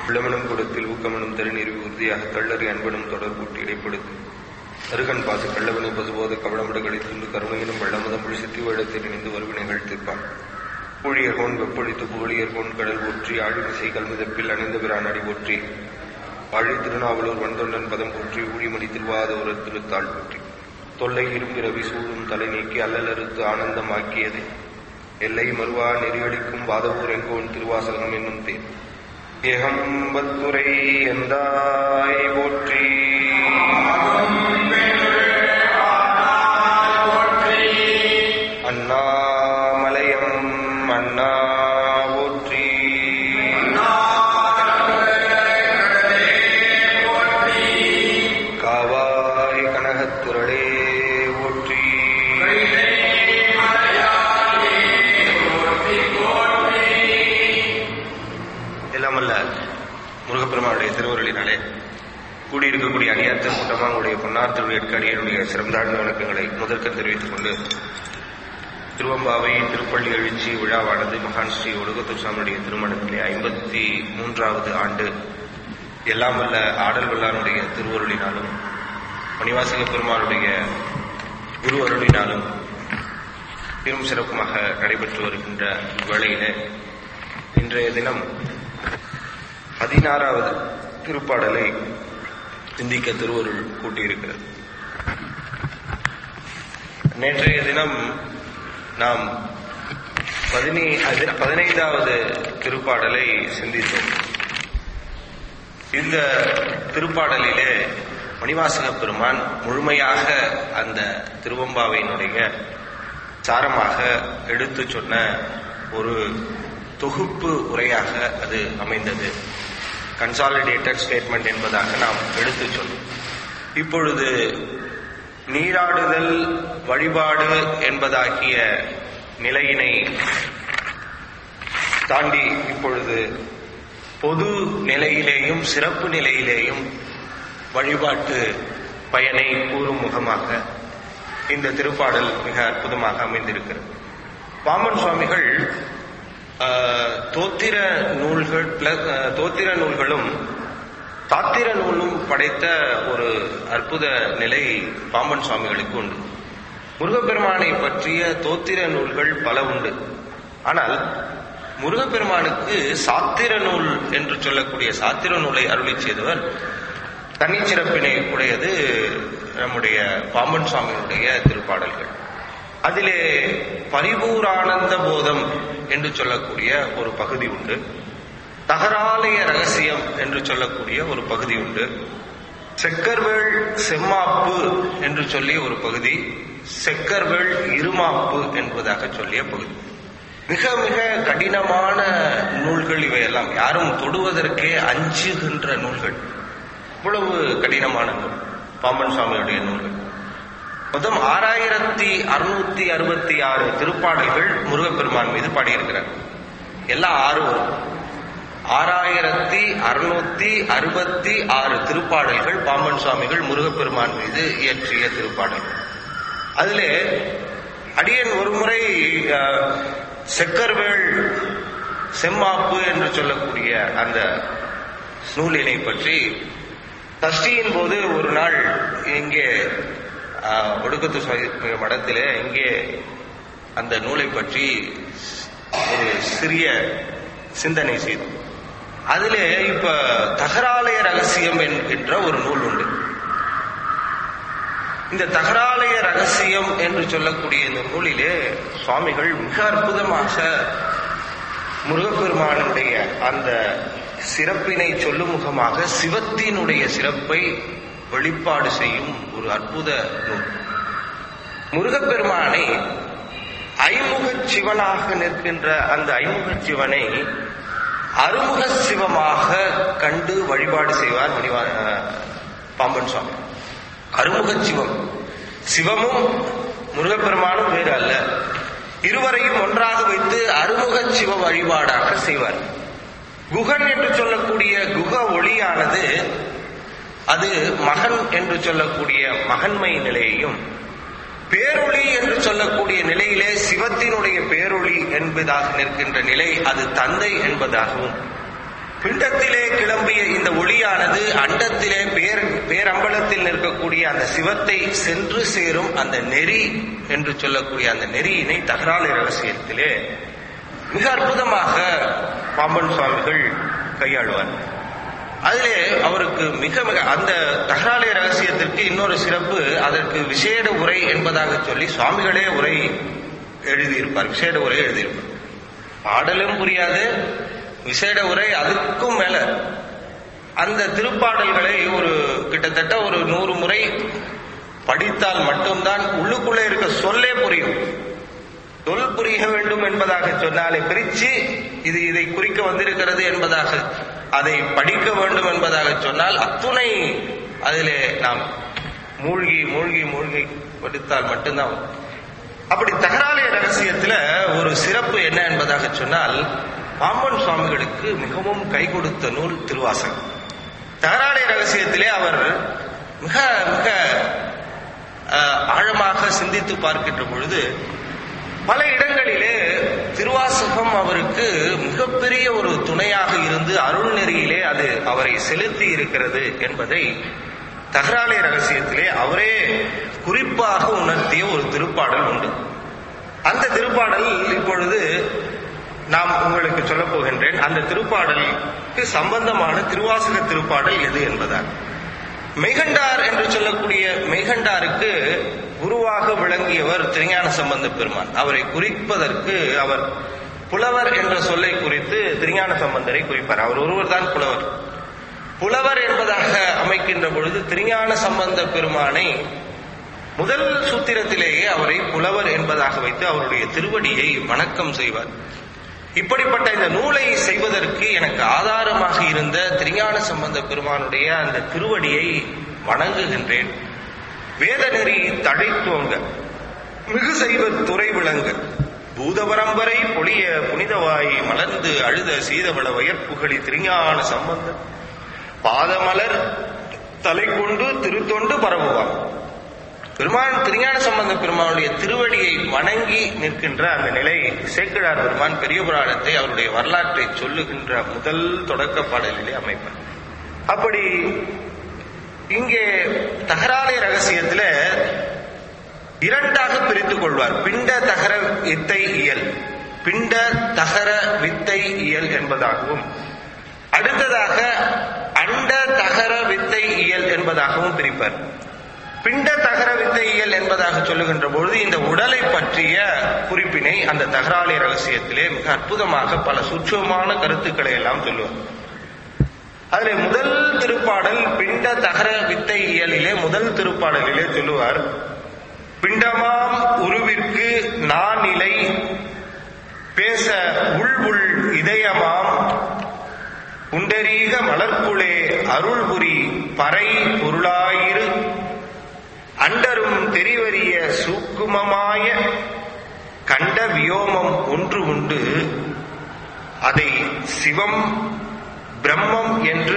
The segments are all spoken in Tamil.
உள்ளமனும் கூடத்தில் ஊக்கமனும் தருநீர் உறுதியாக தள்ளறி அன்பனும் தொடர்பூட்டி இடைப்படுத்து அருகன் பாசு கள்ளவனை பசுபோது கவளமிட கடித்துண்டு கருணையினும் வெள்ளமதம் சித்தி வேடத்தில் இணைந்து வருவினைகள் தீர்ப்பான் ஊழியர்கோன் வெப்பொழித்து புகழியர்கோன் கடல் ஒற்றி ஆழிமிசை கல்மிதப்பில் அணிந்த பிரான் அடி ஒற்றி ஆழி திருநாவலூர் வந்தொண்டன் பதம் போற்றி ஊழிமணி திருவாதோர திருத்தாள் போற்றி தொல்லை இரும்பிரவி சூடும் தலை நீக்கி அல்லலறுத்து ஆனந்தமாக்கியது எல்லை மறுவா நெறியடிக்கும் வாதவூர் எங்கோன் திருவாசகம் என்னும் தேர் ஏகம்பத்துரை எந்தாய் போற்றி அண்ணாமலையம் அண்ணா போற்றி காவாய் கனகத்துரடே போற்றி எல்லாமல்ல முருகப்பெருமானுடைய திருவருளினாலே கூடியிருக்கக்கூடிய அடியாத்தர் கூட்டமாக உங்களுடைய பொன்னார் திருவிழற்கு அடியனுடைய சிறந்தாழ்ந்த வணக்கங்களை முதற்க தெரிவித்துக் கொண்டு திருவம்பாவை திருப்பள்ளி எழுச்சி விழாவானது மகான் ஸ்ரீ ஒடுகத்தூர் சாமியுடைய திருமணத்திலே ஐம்பத்தி மூன்றாவது ஆண்டு எல்லாம் வல்ல ஆடல் வல்லாருடைய திருவருளினாலும் மணிவாசக பெருமானுடைய குரு அருளினாலும் பெரும் சிறப்புமாக நடைபெற்று வருகின்ற வேளையிலே இன்றைய தினம் பதினாறாவது திருப்பாடலை சிந்திக்க திருவருள் கூட்டியிருக்கிறது நேற்றைய தினம் நாம் பதினி அதி- பதினைந்தாவது திருப்பாடலை சிந்தித்தோம் இந்த திருப்பாடலிலே மணிவாசக பெருமான் முழுமையாக அந்த திருவம்பாவையினுடைய சாரமாக எடுத்து சொன்ன ஒரு தொகுப்பு உரையாக அது அமைந்தது கன்சாலிடேட்டட் ஸ்டேட்மெண்ட் என்பதாக நாம் எடுத்து சொன்னோம் இப்பொழுது நீராடுதல் வழிபாடு என்பதாகிய நிலையினை தாண்டி இப்பொழுது பொது நிலையிலேயும் சிறப்பு நிலையிலேயும் வழிபாட்டு பயனை கூறும் முகமாக இந்த திருப்பாடல் மிக அற்புதமாக அமைந்திருக்கிறது பாமன் சுவாமிகள் ஆஹ், தோத்திர நூல்கள் பிளஸ் ஆஹ், தோத்திர நூல்களும் தாத்திர நூலும் படைத்த ஒரு அற்புத நிலை பாம்பன் சுவாமிகளுக்கு உண்டு முருகப்பெருமானை பற்றிய தோத்திர நூல்கள் பல உண்டு ஆனால் முருகப்பெருமானுக்கு சாத்திர நூல் என்று சொல்லக்கூடிய சாத்திர நூலை அருளி செய்தவர் தனிச்சிறப்பினை உடையது நம்முடைய பாம்பன் சுவாமியுடைய திருப்பாடல்கள் அதிலே பரிபூரானந்த போதம் என்று சொல்லக்கூடிய ஒரு பகுதி உண்டு தகராலய ரகசியம் என்று சொல்லக்கூடிய ஒரு பகுதி உண்டு செக்கர்வேள் செம்மாப்பு என்று சொல்லி ஒரு பகுதி செக்கர்வேள் இருமாப்பு என்பதாக சொல்லிய பகுதி மிக மிக கடினமான நூல்கள் இவையெல்லாம் யாரும் தொடுவதற்கே அஞ்சுகின்ற நூல்கள் இவ்வளவு கடினமான நூல் பாம்பன் சுவாமியுடைய நூல்கள் மொத்தம் ஆறாயிரத்தி அறுநூத்தி அறுபத்தி ஆறு திருப்பாடல்கள் முருகப்பெருமான் மீது பாடியிருக்கிறார் எல்லாம் ஆறு வரும் ஆறாயிரத்தி அறுநூத்தி அறுபத்தி ஆறு திருப்பாடல்கள் பாம்பன் சுவாமிகள் முருகப்பெருமான் மீது இயற்றிய திருப்பாடல்கள் அதிலே அடியன் ஒருமுறை அஹ், செக்கர்வேள் செம்மாப்பு என்று சொல்லக்கூடிய அந்த நூலினை பற்றி சஷ்டியின் போது ஒரு நாள் இங்கே ஆஹ், ஒடுக்கத்து சுவாமி மடத்திலே இங்கே அந்த நூலை பற்றி ஒரு சிறிய சிந்தனை செய்தோம் அதிலே இப்ப தகராலய ரகசியம் என்கின்ற ஒரு நூல் உண்டு இந்த தகராலய ரகசியம் என்று சொல்லக்கூடிய இந்த நூலிலே சுவாமிகள் மிக அற்புதமாக முருகப்பெருமானுடைய அந்த சிறப்பினை சொல்லும் முகமாக சிவத்தினுடைய சிறப்பை வெளிப்பாடு செய்யும் ஒரு அற்புத நூல் முருகப்பெருமானை ஐமுகச் சிவனாக நிற்கின்ற அந்த ஐமுகச் சிவனை அருமுக சிவமாக கண்டு வழிபாடு செய்வார் மணிவா அஹ், பாம்பன் சுவாமி அருமுக சிவம் சிவமும் முருகப்பெருமானும் வேறு அல்ல இருவரையும் ஒன்றாக வைத்து அருமுக சிவ வழிபாடாக செய்வார் குகன் என்று சொல்லக்கூடிய குக ஒளியானது அது மகன் என்று சொல்லக்கூடிய மகன்மை நிலையையும் பேரொளி என்று சொல்லக்கூடிய நிலையிலே சிவத்தினுடைய பேரொளி என்பதாக நிற்கின்ற நிலை அது தந்தை என்பதாகவும் பிண்டத்திலே கிளம்பிய இந்த ஒளியானது அண்டத்திலே பேர் பேரம்பலத்தில் நிற்கக்கூடிய அந்த சிவத்தை சென்று சேரும் அந்த நெறி என்று சொல்லக்கூடிய அந்த நெறியினை தகராலை ரகசியத்திலே மிக அற்புதமாக பாம்பன் சுவாமிகள் கையாளுவார் அதிலே அவருக்கு மிக மிக அந்த தகராலை ரகசியத்திற்கு இன்னொரு சிறப்பு அதற்கு விசேட உரை என்பதாக சொல்லி சுவாமிகளே உரை எழுதியிருப்பார் விசேட உரை எழுதியிருப்பார் பாடலும் புரியாது விசேட உரை அதுக்கும் மேல அந்த திருப்பாடல்களை ஒரு கிட்டத்தட்ட ஒரு நூறு முறை படித்தால் மட்டும்தான் உள்ளுக்குள்ளே இருக்க சொல்லே புரியும் சொல் புரிய வேண்டும் என்பதாக சொன்னாலே பிரிச்சு இது இதை குறிக்க வந்திருக்கிறது என்பதாக அதை படிக்க வேண்டும் என்பதாக சொன்னால் அத்துணை அதிலே நாம் மூழ்கி மூழ்கி மூழ்கி படித்தால் மட்டும்தான் வரும். அப்படி தகராலய ரகசியத்துல ஒரு சிறப்பு என்ன என்பதாக சொன்னால் பாம்பன் சுவாமிகளுக்கு மிகவும் கை கொடுத்த நூல் திருவாசகம் தகராலய ரகசியத்திலே அவர் மிக மிக அஹ், ஆழமாக சிந்தித்து பார்க்கின்ற பொழுது பல இடங்களிலே திருவாசகம் அவருக்கு மிகப்பெரிய ஒரு துணையாக இருந்து அருள் நெறியிலே அது அவரை செலுத்தி இருக்கிறது என்பதை தகராலை ரகசியத்திலே அவரே குறிப்பாக உணர்த்திய ஒரு திருப்பாடல் உண்டு அந்த திருப்பாடல் இப்பொழுது நாம் உங்களுக்கு சொல்லப் போகின்றேன் அந்த திருப்பாடலுக்கு சம்பந்தமான திருவாசக திருப்பாடல் எது என்பதால் மெய்கண்டார் என்று சொல்லக்கூடிய மெய்கண்டாருக்கு குருவாக விளங்கியவர் திருஞான சம்பந்த பெருமான் அவரை குறிப்பதற்கு அவர் புலவர் என்ற சொல்லை குறித்து திருஞான சம்பந்தரை குறிப்பார் அவர் ஒருவர் தான் புலவர் புலவர் என்பதாக அமைக்கின்ற பொழுது திருஞான சம்பந்த பெருமானை முதல் சூத்திரத்திலேயே அவரை புலவர் என்பதாக வைத்து அவருடைய திருவடியை வணக்கம் செய்வார் இப்படிப்பட்ட இந்த நூலை செய்வதற்கு எனக்கு ஆதாரமாக இருந்த திருஞான சம்பந்த பெருமானுடைய அந்த திருவடியை வணங்குகின்றேன் வேதநெறி தழைத்துவங்க மிகு செய்வ துறை விளங்க பூதபரம்பரை பொழிய புனிதவாய் மலர்ந்து அழுத சீதவள வயற்புகழி திருஞான சம்பந்த பாதமலர் தலை கொண்டு திருத்தொண்டு பரவுவான் பெருமான் திருஞான சம்பந்த பெருமானுடைய திருவடியை வணங்கி நிற்கின்ற அந்த நிலை சேக்கிழார் பெருமான் பெரிய புராணத்தை அவருடைய வரலாற்றை சொல்லுகின்ற முதல் தொடக்க பாடலிலே அமைப்பார் அப்படி இங்கே தகராலை ரகசியத்துல இரண்டாக பிரித்துக் கொள்வார் பிண்ட தகர வித்தை இயல் பிண்ட தகர வித்தை இயல் என்பதாகவும் அடுத்ததாக அண்ட தகர வித்தை இயல் என்பதாகவும் பிரிப்பார் பிண்ட தகர வித்தையியல் என்பதாக சொல்லுகின்ற பொழுது இந்த உடலை பற்றிய குறிப்பினை அந்த தகராலை ரகசியத்திலே மிக அற்புதமாக பல சூட்சமான கருத்துக்களை எல்லாம் சொல்லுவார் அதில் முதல் திருப்பாடல் பிண்ட தகர வித்தை இயலிலே முதல் திருப்பாடலிலே சொல்லுவார் பிண்டமாம் உருவிற்கு நான் நிலை பேச உள் உள் இதயமாம் புண்டரீக மலர்க்குளே அருள்புரி பறை பொருளாயிரு அண்டரும் தெரிவறிய சூக்குமமாய கண்ட வியோமம் ஒன்று உண்டு அதை சிவம் பிரம்மம் என்று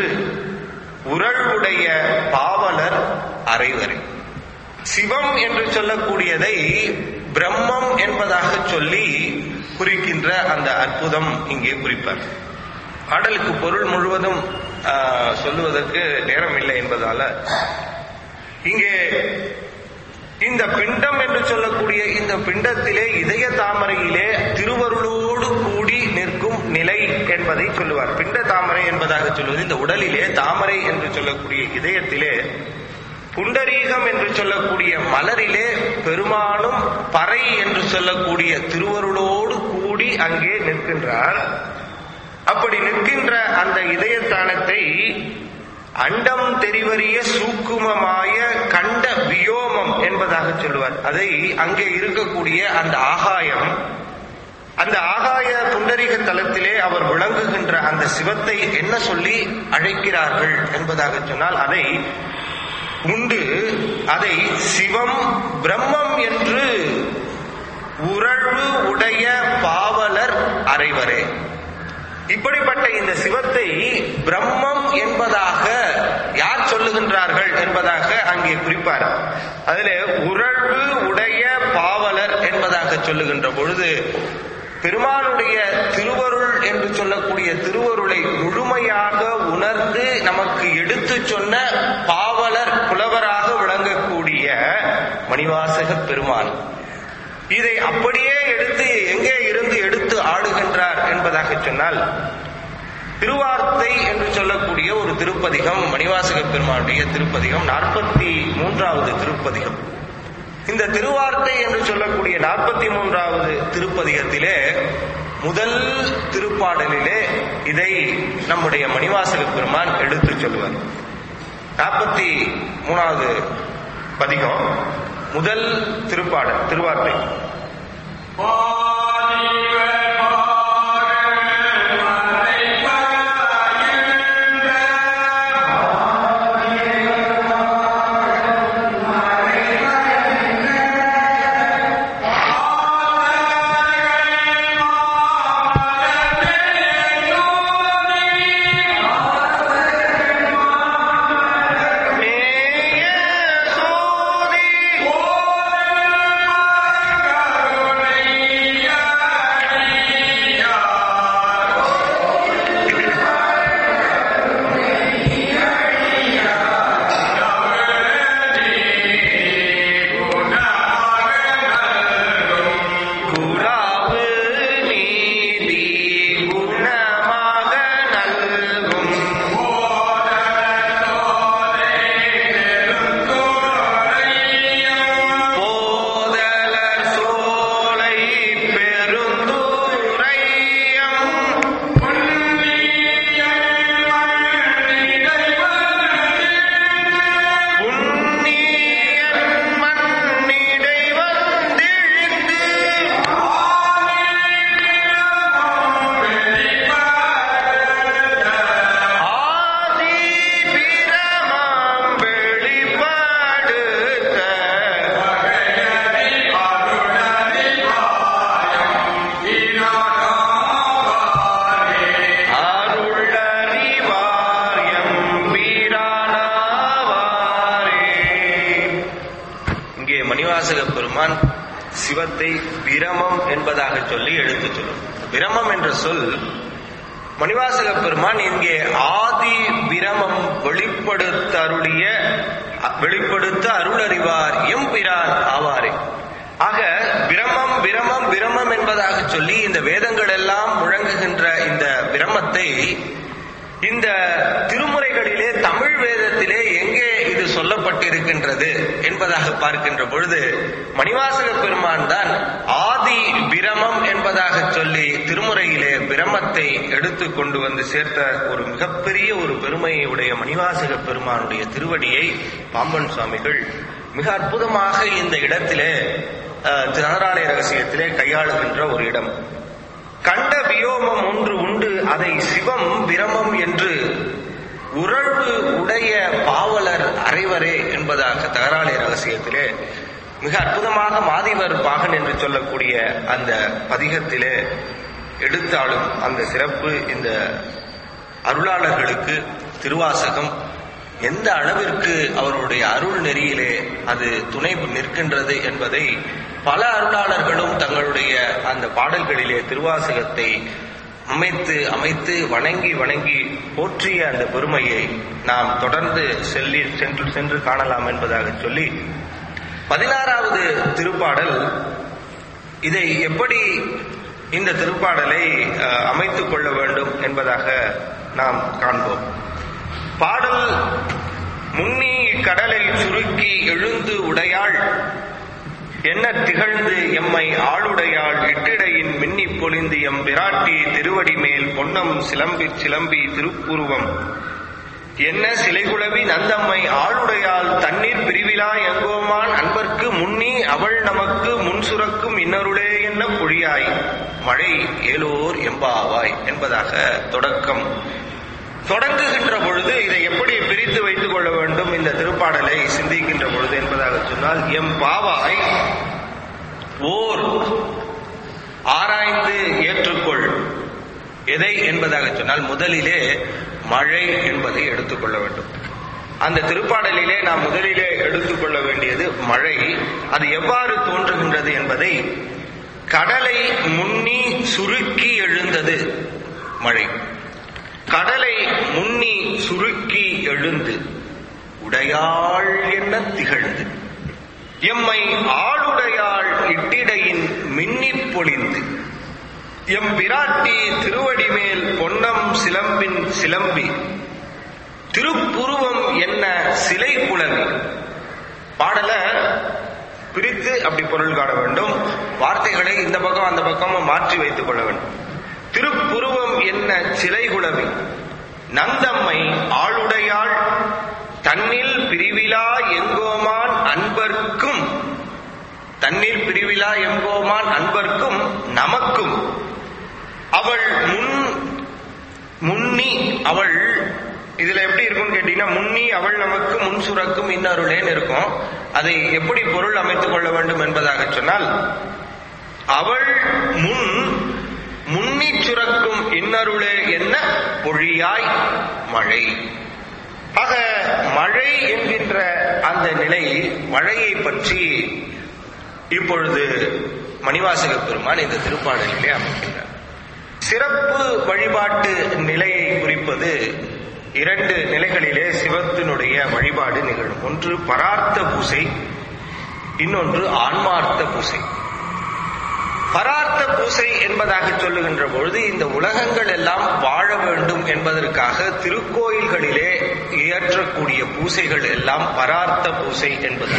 உரளுடைய பாவலர் அறைவரை சிவம் என்று சொல்லக்கூடியதை பிரம்மம் என்பதாக சொல்லி குறிக்கின்ற அந்த அற்புதம் இங்கே குறிப்பார் பாடலுக்கு பொருள் முழுவதும் ஆஹ், சொல்லுவதற்கு நேரம் இல்லை என்பதால இங்கே இந்த பிண்டம் என்று சொல்லக்கூடிய இந்த பிண்டத்திலே இதய தாமரையிலே திருவருளோடு கூடி நிற்கும் நிலை என்பதை சொல்லுவார் பிண்ட தாமரை என்பதாக சொல்வது இந்த உடலிலே தாமரை என்று சொல்லக்கூடிய இதயத்திலே புண்டரீகம் என்று சொல்லக்கூடிய மலரிலே பெருமானும் பறை என்று சொல்லக்கூடிய திருவருளோடு கூடி அங்கே நிற்கின்றார் அப்படி நிற்கின்ற அந்த இதயத்தானத்தை அண்டம் தெரிவறிய சூக்குமமாய கண்ட வியோமம் என்பதாக சொல்லுவார் அதை அங்கே இருக்கக்கூடிய அந்த ஆகாயம் அந்த ஆகாய புண்டரீக தலத்திலே அவர் விளங்குகின்ற அந்த சிவத்தை என்ன சொல்லி அழைக்கிறார்கள் என்பதாக சொன்னால் அதை உண்டு அதை சிவம் பிரம்மம் என்று உறழ்வு உடைய பாவலர் அறைவரே இப்படிப்பட்ட இந்த சிவத்தை பிரம்மம் என்பதாக யார் சொல்லுகின்றார்கள் என்பதாக அங்கே குறிப்பார் அதிலே உறழ்வு உடைய பாவலர் என்பதாக சொல்லுகின்ற பொழுது பெருமானுடைய திருவருள் என்று சொல்லக்கூடிய திருவருளை முழுமையாக உணர்ந்து நமக்கு எடுத்து சொன்ன பாவலர் புலவராக விளங்கக்கூடிய மணிவாசக பெருமான் இதை அப்படியே எடுத்து எங்கே இருந்து எடுத்து ஆடுகின்றார் என்பதாக சொன்னால் திருவார்த்தை என்று சொல்லக்கூடிய ஒரு திருப்பதிகம் மணிவாசக பெருமானுடைய திருப்பதிகம் நாற்பத்தி மூன்றாவது திருப்பதிகம் இந்த திருவார்த்தை என்று சொல்லக்கூடிய நாற்பத்தி மூன்றாவது திருப்பதிகத்திலே முதல் திருப்பாடலிலே இதை நம்முடைய மணிவாசக பெருமான் எடுத்து சொல்லுவார் நாற்பத்தி மூணாவது பதிகம் முதல் திருப்பாடல் திருவார்த்தை குராவு நீதி குணமாக நல்கும் போதலர் சோலை பெருந்துரையம் புண்ணியன் மண்ணிடை வந்திழிந்து ஆதி பிரமம் வெளிப்படுத்த அருளறிவார் எம்பீரானாவாரே. இங்கே மணிவாசக பெருமான் சிவத்தை பிரமம் என்பதாக சொல்லி எடுத்து சொல்லும் பிரமம் என்ற சொல் மணிவாசக பெருமான் இங்கே ஆதி பிரமம் வெளிப்படுத்த அருளிய வெளிப்படுத்த அருளறிவார் எம்பிரான் ஆவாரே ஆக பிரமம் பிரமம் பிரமம் என்பதாக சொல்லி இந்த வேதங்கள் எல்லாம் முழங்குகின்ற இந்த பிரமத்தை இந்த திருமுறைகளிலே தமிழ் வேதத்திலே எங்கே இது சொல்லப்பட்டிருக்கின்றது என்பதாக பார்க்கின்ற பொழுது மணிவாசக பெருமான் தான் ஆதி பிரமம் என்பதாக சொல்லி திருமுறையிலே பிரமத்தை எடுத்து கொண்டு வந்து சேர்த்த ஒரு மிகப்பெரிய ஒரு பெருமையை உடைய மணிவாசக பெருமானுடைய திருவடியை பாம்பன் சுவாமிகள் மிக அற்புதமாக இந்த இடத்திலே அஹ், திராராலய ரகசியத்திலே கையாளுகின்ற ஒரு இடம் கண்ட வியோமம் ஒன்று உண்டு அதை சிவம் பிரமம் என்று உறவு உடைய பாவலர் அறைவரே என்பதாக தகராளி ரகசியத்திலே மிக அற்புதமாக மாதிவர் பாகன் என்று சொல்லக்கூடிய அந்த பதிகத்திலே எடுத்தாலும் அந்த சிறப்பு இந்த அருளாளர்களுக்கு திருவாசகம் எந்த அளவிற்கு அவருடைய அருள் நெறியிலே அது துணை நிற்கின்றது என்பதை பல அருளாளர்களும் தங்களுடைய அந்த பாடல்களிலே திருவாசகத்தை அமைத்து அமைத்து வணங்கி வணங்கி போற்றிய அந்த பெருமையை நாம் தொடர்ந்து செல்லி சென்று சென்று காணலாம் என்பதாக சொல்லி பதினாறாவது திருப்பாடல் இதை எப்படி இந்த திருப்பாடலை அஹ், அமைத்துக் கொள்ள வேண்டும் என்பதாக நாம் காண்போம் பாடல் முன்னி கடலில் சுருக்கி எழுந்து உடையாள் என்ன திகழ்ந்து எம்மை ஆளுடையாள் இட்டிடையின் மின்னி பொலிந்து எம் பிராட்டி திருவடி மேல் பொன்னம் சிலம்பி சிலம்பி திருப்புருவம் என்ன சிலைகுளவி நந்தம்மை ஆளுடையாள் தண்ணீர் பிரிவிலா எங்கோமான் அன்பர்க்கு முன்னி அவள் நமக்கு முன் சுரக்கும் இன்னருளே என்ன பொழியாய் மழை ஏலோர் எம்பாவாய் என்பதாக தொடக்கம் தொடங்குகின்ற பொழுது இதை எப்படி பிரித்து வைத்துக் கொள்ள வேண்டும் இந்த திருப்பாடலை சிந்திக்கின்ற பொழுது என்பதாக சொன்னால் எம் பாவாய் ஓர் ஆராய்ந்து ஏற்றுக்கொள் எதை என்பதாக சொன்னால் முதலிலே மழை என்பதை எடுத்துக்கொள்ள வேண்டும் அந்த திருப்பாடலிலே நாம் முதலிலே எடுத்துக்கொள்ள வேண்டியது மழை அது எவ்வாறு தோன்றுகின்றது என்பதை கடலை முன்னி சுருக்கி எழுந்தது மழை கடலை முன்னி எழுந்து உடையாள் என்ன திகழ்ந்து எம்மை ஆளுடையாள் இட்டிடையின் மின்னிப் பொழிந்து எம் பிராட்டி திருவடி மேல் பொன்னம் சிலம்பின் சிலம்பி திருப்புருவம் என்ன சிலை குழவி பாடல பிரித்து அப்படி பொருள் காண வேண்டும் வார்த்தைகளை இந்த பக்கம் அந்த பக்கமும் மாற்றி வைத்துக் கொள்ள வேண்டும் திருப்புருவம் என்ன சிலை குழவி நந்தம்மை ஆளுடையாள் தன்னில் பிரிவிலா எங்கோமான் அன்பர்க்கும் தன்னில் பிரிவிலா எங்கோமான் அன்பர்க்கும் நமக்கும் அவள் முன் முன்னி அவள் இதுல எப்படி இருக்கும்னு கேட்டீங்கன்னா முன்னி அவள் நமக்கு முன் சுரக்கும் இன்னருளேன்னு இருக்கும் அதை எப்படி பொருள் அமைத்துக் கொள்ள வேண்டும் என்பதாக சொன்னால் அவள் முன் முன்னி சுரக்கும் இன்னருளே என்ன பொழியாய் மழை ஆக மழை என்கின்ற அந்த நிலை மழையை பற்றி இப்பொழுது மணிவாசக பெருமான் இந்த திருப்பாடலிலே அமைக்கின்றார் சிறப்பு வழிபாட்டு நிலையை குறிப்பது இரண்டு நிலைகளிலே சிவத்தினுடைய வழிபாடு நிகழும் ஒன்று பரார்த்த பூசை இன்னொன்று ஆன்மார்த்த பூசை பரார்த்த பூசை என்பதாக சொல்லுகின்ற பொழுது இந்த உலகங்கள் எல்லாம் வாழ வேண்டும் என்பதற்காக திருக்கோயில்களிலே இயற்றக்கூடிய பூசைகள் எல்லாம் பரார்த்த பூசை என்பது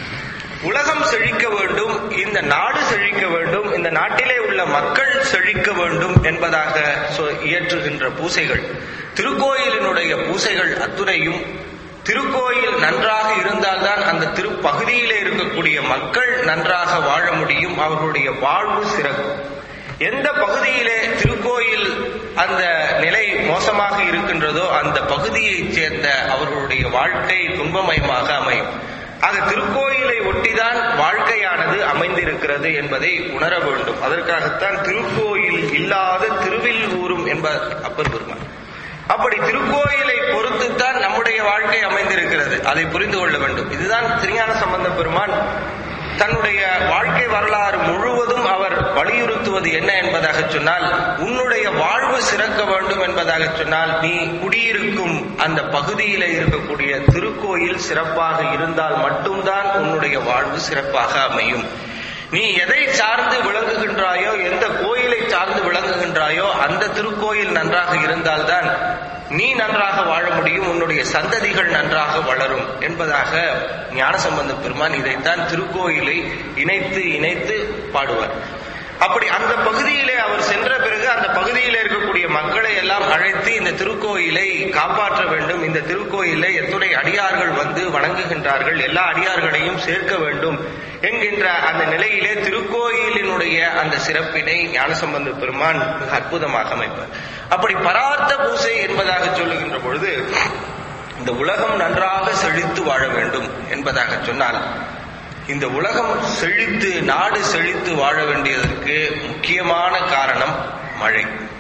உலகம் செழிக்க வேண்டும் இந்த நாடு செழிக்க வேண்டும் இந்த நாட்டிலே உள்ள மக்கள் செழிக்க வேண்டும் என்பதாக சொ- இயற்றுகின்ற பூசைகள் திருக்கோயிலினுடைய பூசைகள் அத்துணையும் திருக்கோயில் நன்றாக இருந்தால்தான் அந்த திருப்பகுதியிலே இருக்கக்கூடிய மக்கள் நன்றாக வாழ முடியும் அவர்களுடைய வாழ்வு சிறக்கும் எந்த பகுதியிலே திருக்கோயில் அந்த நிலை மோசமாக இருக்கின்றதோ அந்த பகுதியைச் சேர்ந்த அவர்களுடைய வாழ்க்கை துன்பமயமாக அமையும் ஆக திருக்கோயிலை ஒட்டிதான் வாழ்க்கையானது அமைந்திருக்கிறது என்பதை உணர வேண்டும் அதற்காகத்தான் திருக்கோயில் இல்லாத திருவில் ஊரும் என்ப அப்பர் பெருமான் அப்படி திருக்கோயிலை பொறுத்துத்தான் நம்முடைய வாழ்க்கை அமைந்திருக்கிறது அதை புரிந்து கொள்ள வேண்டும் இதுதான் திருஞான சம்பந்த பெருமான் தன்னுடைய வாழ்க்கை வரலாறு முழுவதும் அவர் வலியுறுத்துவது என்ன என்பதாக சொன்னால் உன்னுடைய வாழ்வு சிறக்க வேண்டும் என்பதாக சொன்னால் நீ குடியிருக்கும் அந்த பகுதியில இருக்கக்கூடிய திருக்கோயில் சிறப்பாக இருந்தால் மட்டும்தான் உன்னுடைய வாழ்வு சிறப்பாக அமையும் நீ எதை சார்ந்து விளங்குகின்றாயோ எந்த கோயிலை சார்ந்து விளங்குகின்றாயோ அந்த திருக்கோயில் நன்றாக இருந்தால்தான் நீ நன்றாக வாழ முடியும் உன்னுடைய சந்ததிகள் நன்றாக வளரும் என்பதாக ஞானசம்பந்த பெருமான் இதைத்தான் திருக்கோயிலை இணைத்து இணைத்து பாடுவார் அப்படி அந்த பகுதியிலே அவர் சென்ற பிறகு அந்த பகுதியிலே இருக்கக்கூடிய மக்களை எல்லாம் அழைத்து இந்த திருக்கோயிலை காப்பாற்ற வேண்டும் இந்த திருக்கோயிலை எத்துணை அடியார்கள் வந்து வணங்குகின்றார்கள் எல்லா அடியார்களையும் சேர்க்க வேண்டும் என்கின்ற அந்த நிலையிலே திருக்கோயிலினுடைய அந்த சிறப்பினை ஞானசம்பந்த பெருமான் மிக அற்புதமாக அமைப்பார் அப்படி பரார்த்த பூசை என்பதாக சொல்லுகின்ற பொழுது இந்த உலகம் நன்றாக செழித்து வாழ வேண்டும் என்பதாக சொன்னால் இந்த உலகம் செழித்து நாடு செழித்து வாழ வேண்டியதற்கு முக்கியமான காரணம் மழை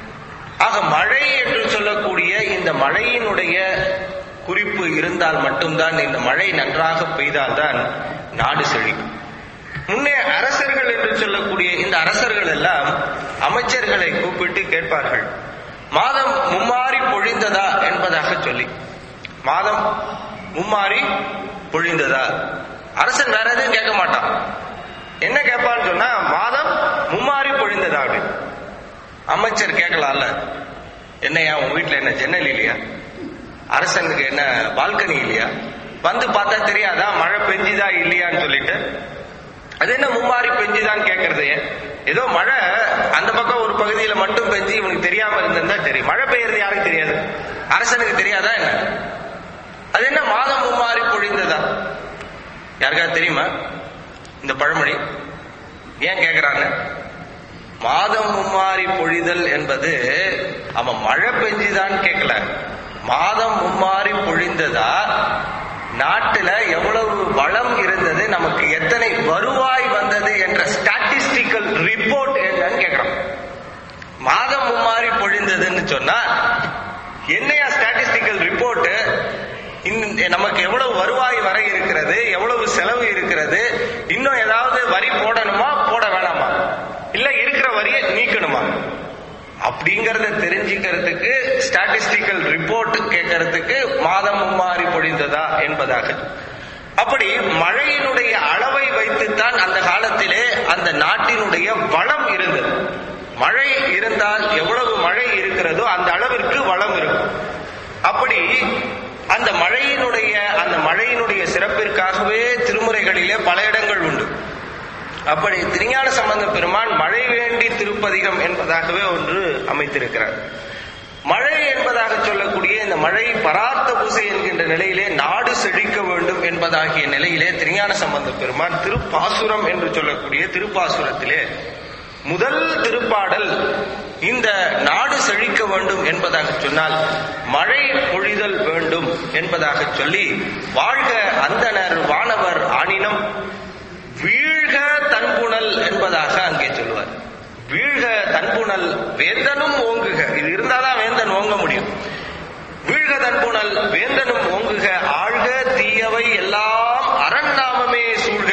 ஆக மழை என்று சொல்லக்கூடிய இந்த மழையினுடைய குறிப்பு இருந்தால் மட்டும்தான் இந்த மழை நன்றாக பெய்தால்தான் நாடு செழிக்கும் முன்னே அரசர்கள் என்று சொல்லக்கூடிய இந்த அரசர்கள் எல்லாம் அமைச்சர்களை கூப்பிட்டு கேட்பார்கள் மாதம் மும்மாறி பொழிந்ததா என்பதாக சொல்லி மாதம் மும்மாறி பொழிந்ததா அரசன் வேற எதுவும் கேட்க மாட்டான் என்ன கேட்பான்னு சொன்னா மாதம் மும்மாறி பொழிந்ததா அப்படின்னு அமைச்சர் கேட்கலாம்ல என்னையா உன் வீட்டுல என்ன ஜன்னல் இல்லையா அரசனுக்கு என்ன பால்கனி இல்லையா வந்து பார்த்தா தெரியாதா மழை பெஞ்சுதா இல்லையான்னு சொல்லிட்டு அது என்ன மும்மாரி பெஞ்சுதான் கேட்கறது ஏதோ மழை அந்த பக்கம் ஒரு பகுதியில மட்டும் பெஞ்சு இவனுக்கு தெரியாம இருந்திருந்தா தெரியும் மழை பெய்யறது யாருக்கு தெரியாது அரசனுக்கு தெரியாதா என்ன அது என்ன மாதம் மும்மாரி பொழிந்ததா யாருக்காவது தெரியுமா இந்த பழமொழி ஏன் கேக்குறான்னு மாதம் மும்மாரி பொழிதல் என்பது அவன் மழை பெஞ்சுதான் கேட்கல மாதம் மும்மாரி பொழிந்ததா நாட்டுல எவ்வளவு வளம் இருந்தது நமக்கு எத்தனை வருவாய் வந்தது என்ற ஸ்டாட்டிஸ்டிக்கல் ரிப்போர்ட் என்னன்னு கேக்குறான் மாதம் மும்மாரி பொழிந்ததுன்னு சொன்னா என்னையா ஸ்டாட்டிஸ்டிக்கல் ரிப்போர்ட் நமக்கு எவ்வளவு வருவாய் வர இருக்கிறது எவ்வளவு செலவு இருக்கிறது இன்னும் ஏதாவது வரி போடணுமா போட வேணாமா இல்ல இருக்கிற வரியை நீக்கணுமா அப்படிங்கறத தெரிஞ்சுக்கிறதுக்கு ஸ்டாட்டிஸ்டிக்கல் ரிப்போர்ட் கேட்கறதுக்கு மாதம் மும்மாறி என்பதாக அப்படி மழையினுடைய அளவை வைத்துத்தான் அந்த காலத்திலே அந்த நாட்டினுடைய வளம் இருந்தது மழை இருந்தால் எவ்வளவு மழை இருக்கிறதோ அந்த அளவிற்கு வளம் இருக்கும் அப்படி அந்த மழையினுடைய அந்த மழையினுடைய சிறப்பிற்காகவே திருமுறைகளிலே பல இடங்கள் உண்டு அப்படி திருஞான சம்பந்த பெருமான் மழை வேண்டி திருப்பதிகம் என்பதாகவே ஒன்று அமைத்திருக்கிறார் மழை என்பதாக சொல்லக்கூடிய இந்த மழை பராத்த பூசை என்கின்ற நிலையிலே நாடு செழிக்க வேண்டும் என்பதாகிய நிலையிலே திருஞான சம்பந்த பெருமான் திருப்பாசுரம் என்று சொல்லக்கூடிய திருப்பாசுரத்திலே முதல் திருப்பாடல் இந்த நாடு செழிக்க வேண்டும் என்பதாக சொன்னால் மழை பொழிதல் வேண்டும் என்பதாக சொல்லி வாழ்க அந்தனர் வானவர் ஆணினம் வீழ்க தன்புணல் என்பதாக அங்கே சொல்லுவார் வீழ்க தன்புணல் வேந்தனும் ஓங்குக இது இருந்தாதான் வேந்தன் ஓங்க முடியும் வீழ்க தன்புணல் வேந்தனும் ஓங்குக ஆழ்க தீயவை எல்லாம் அரண்நாமமே சூழ்க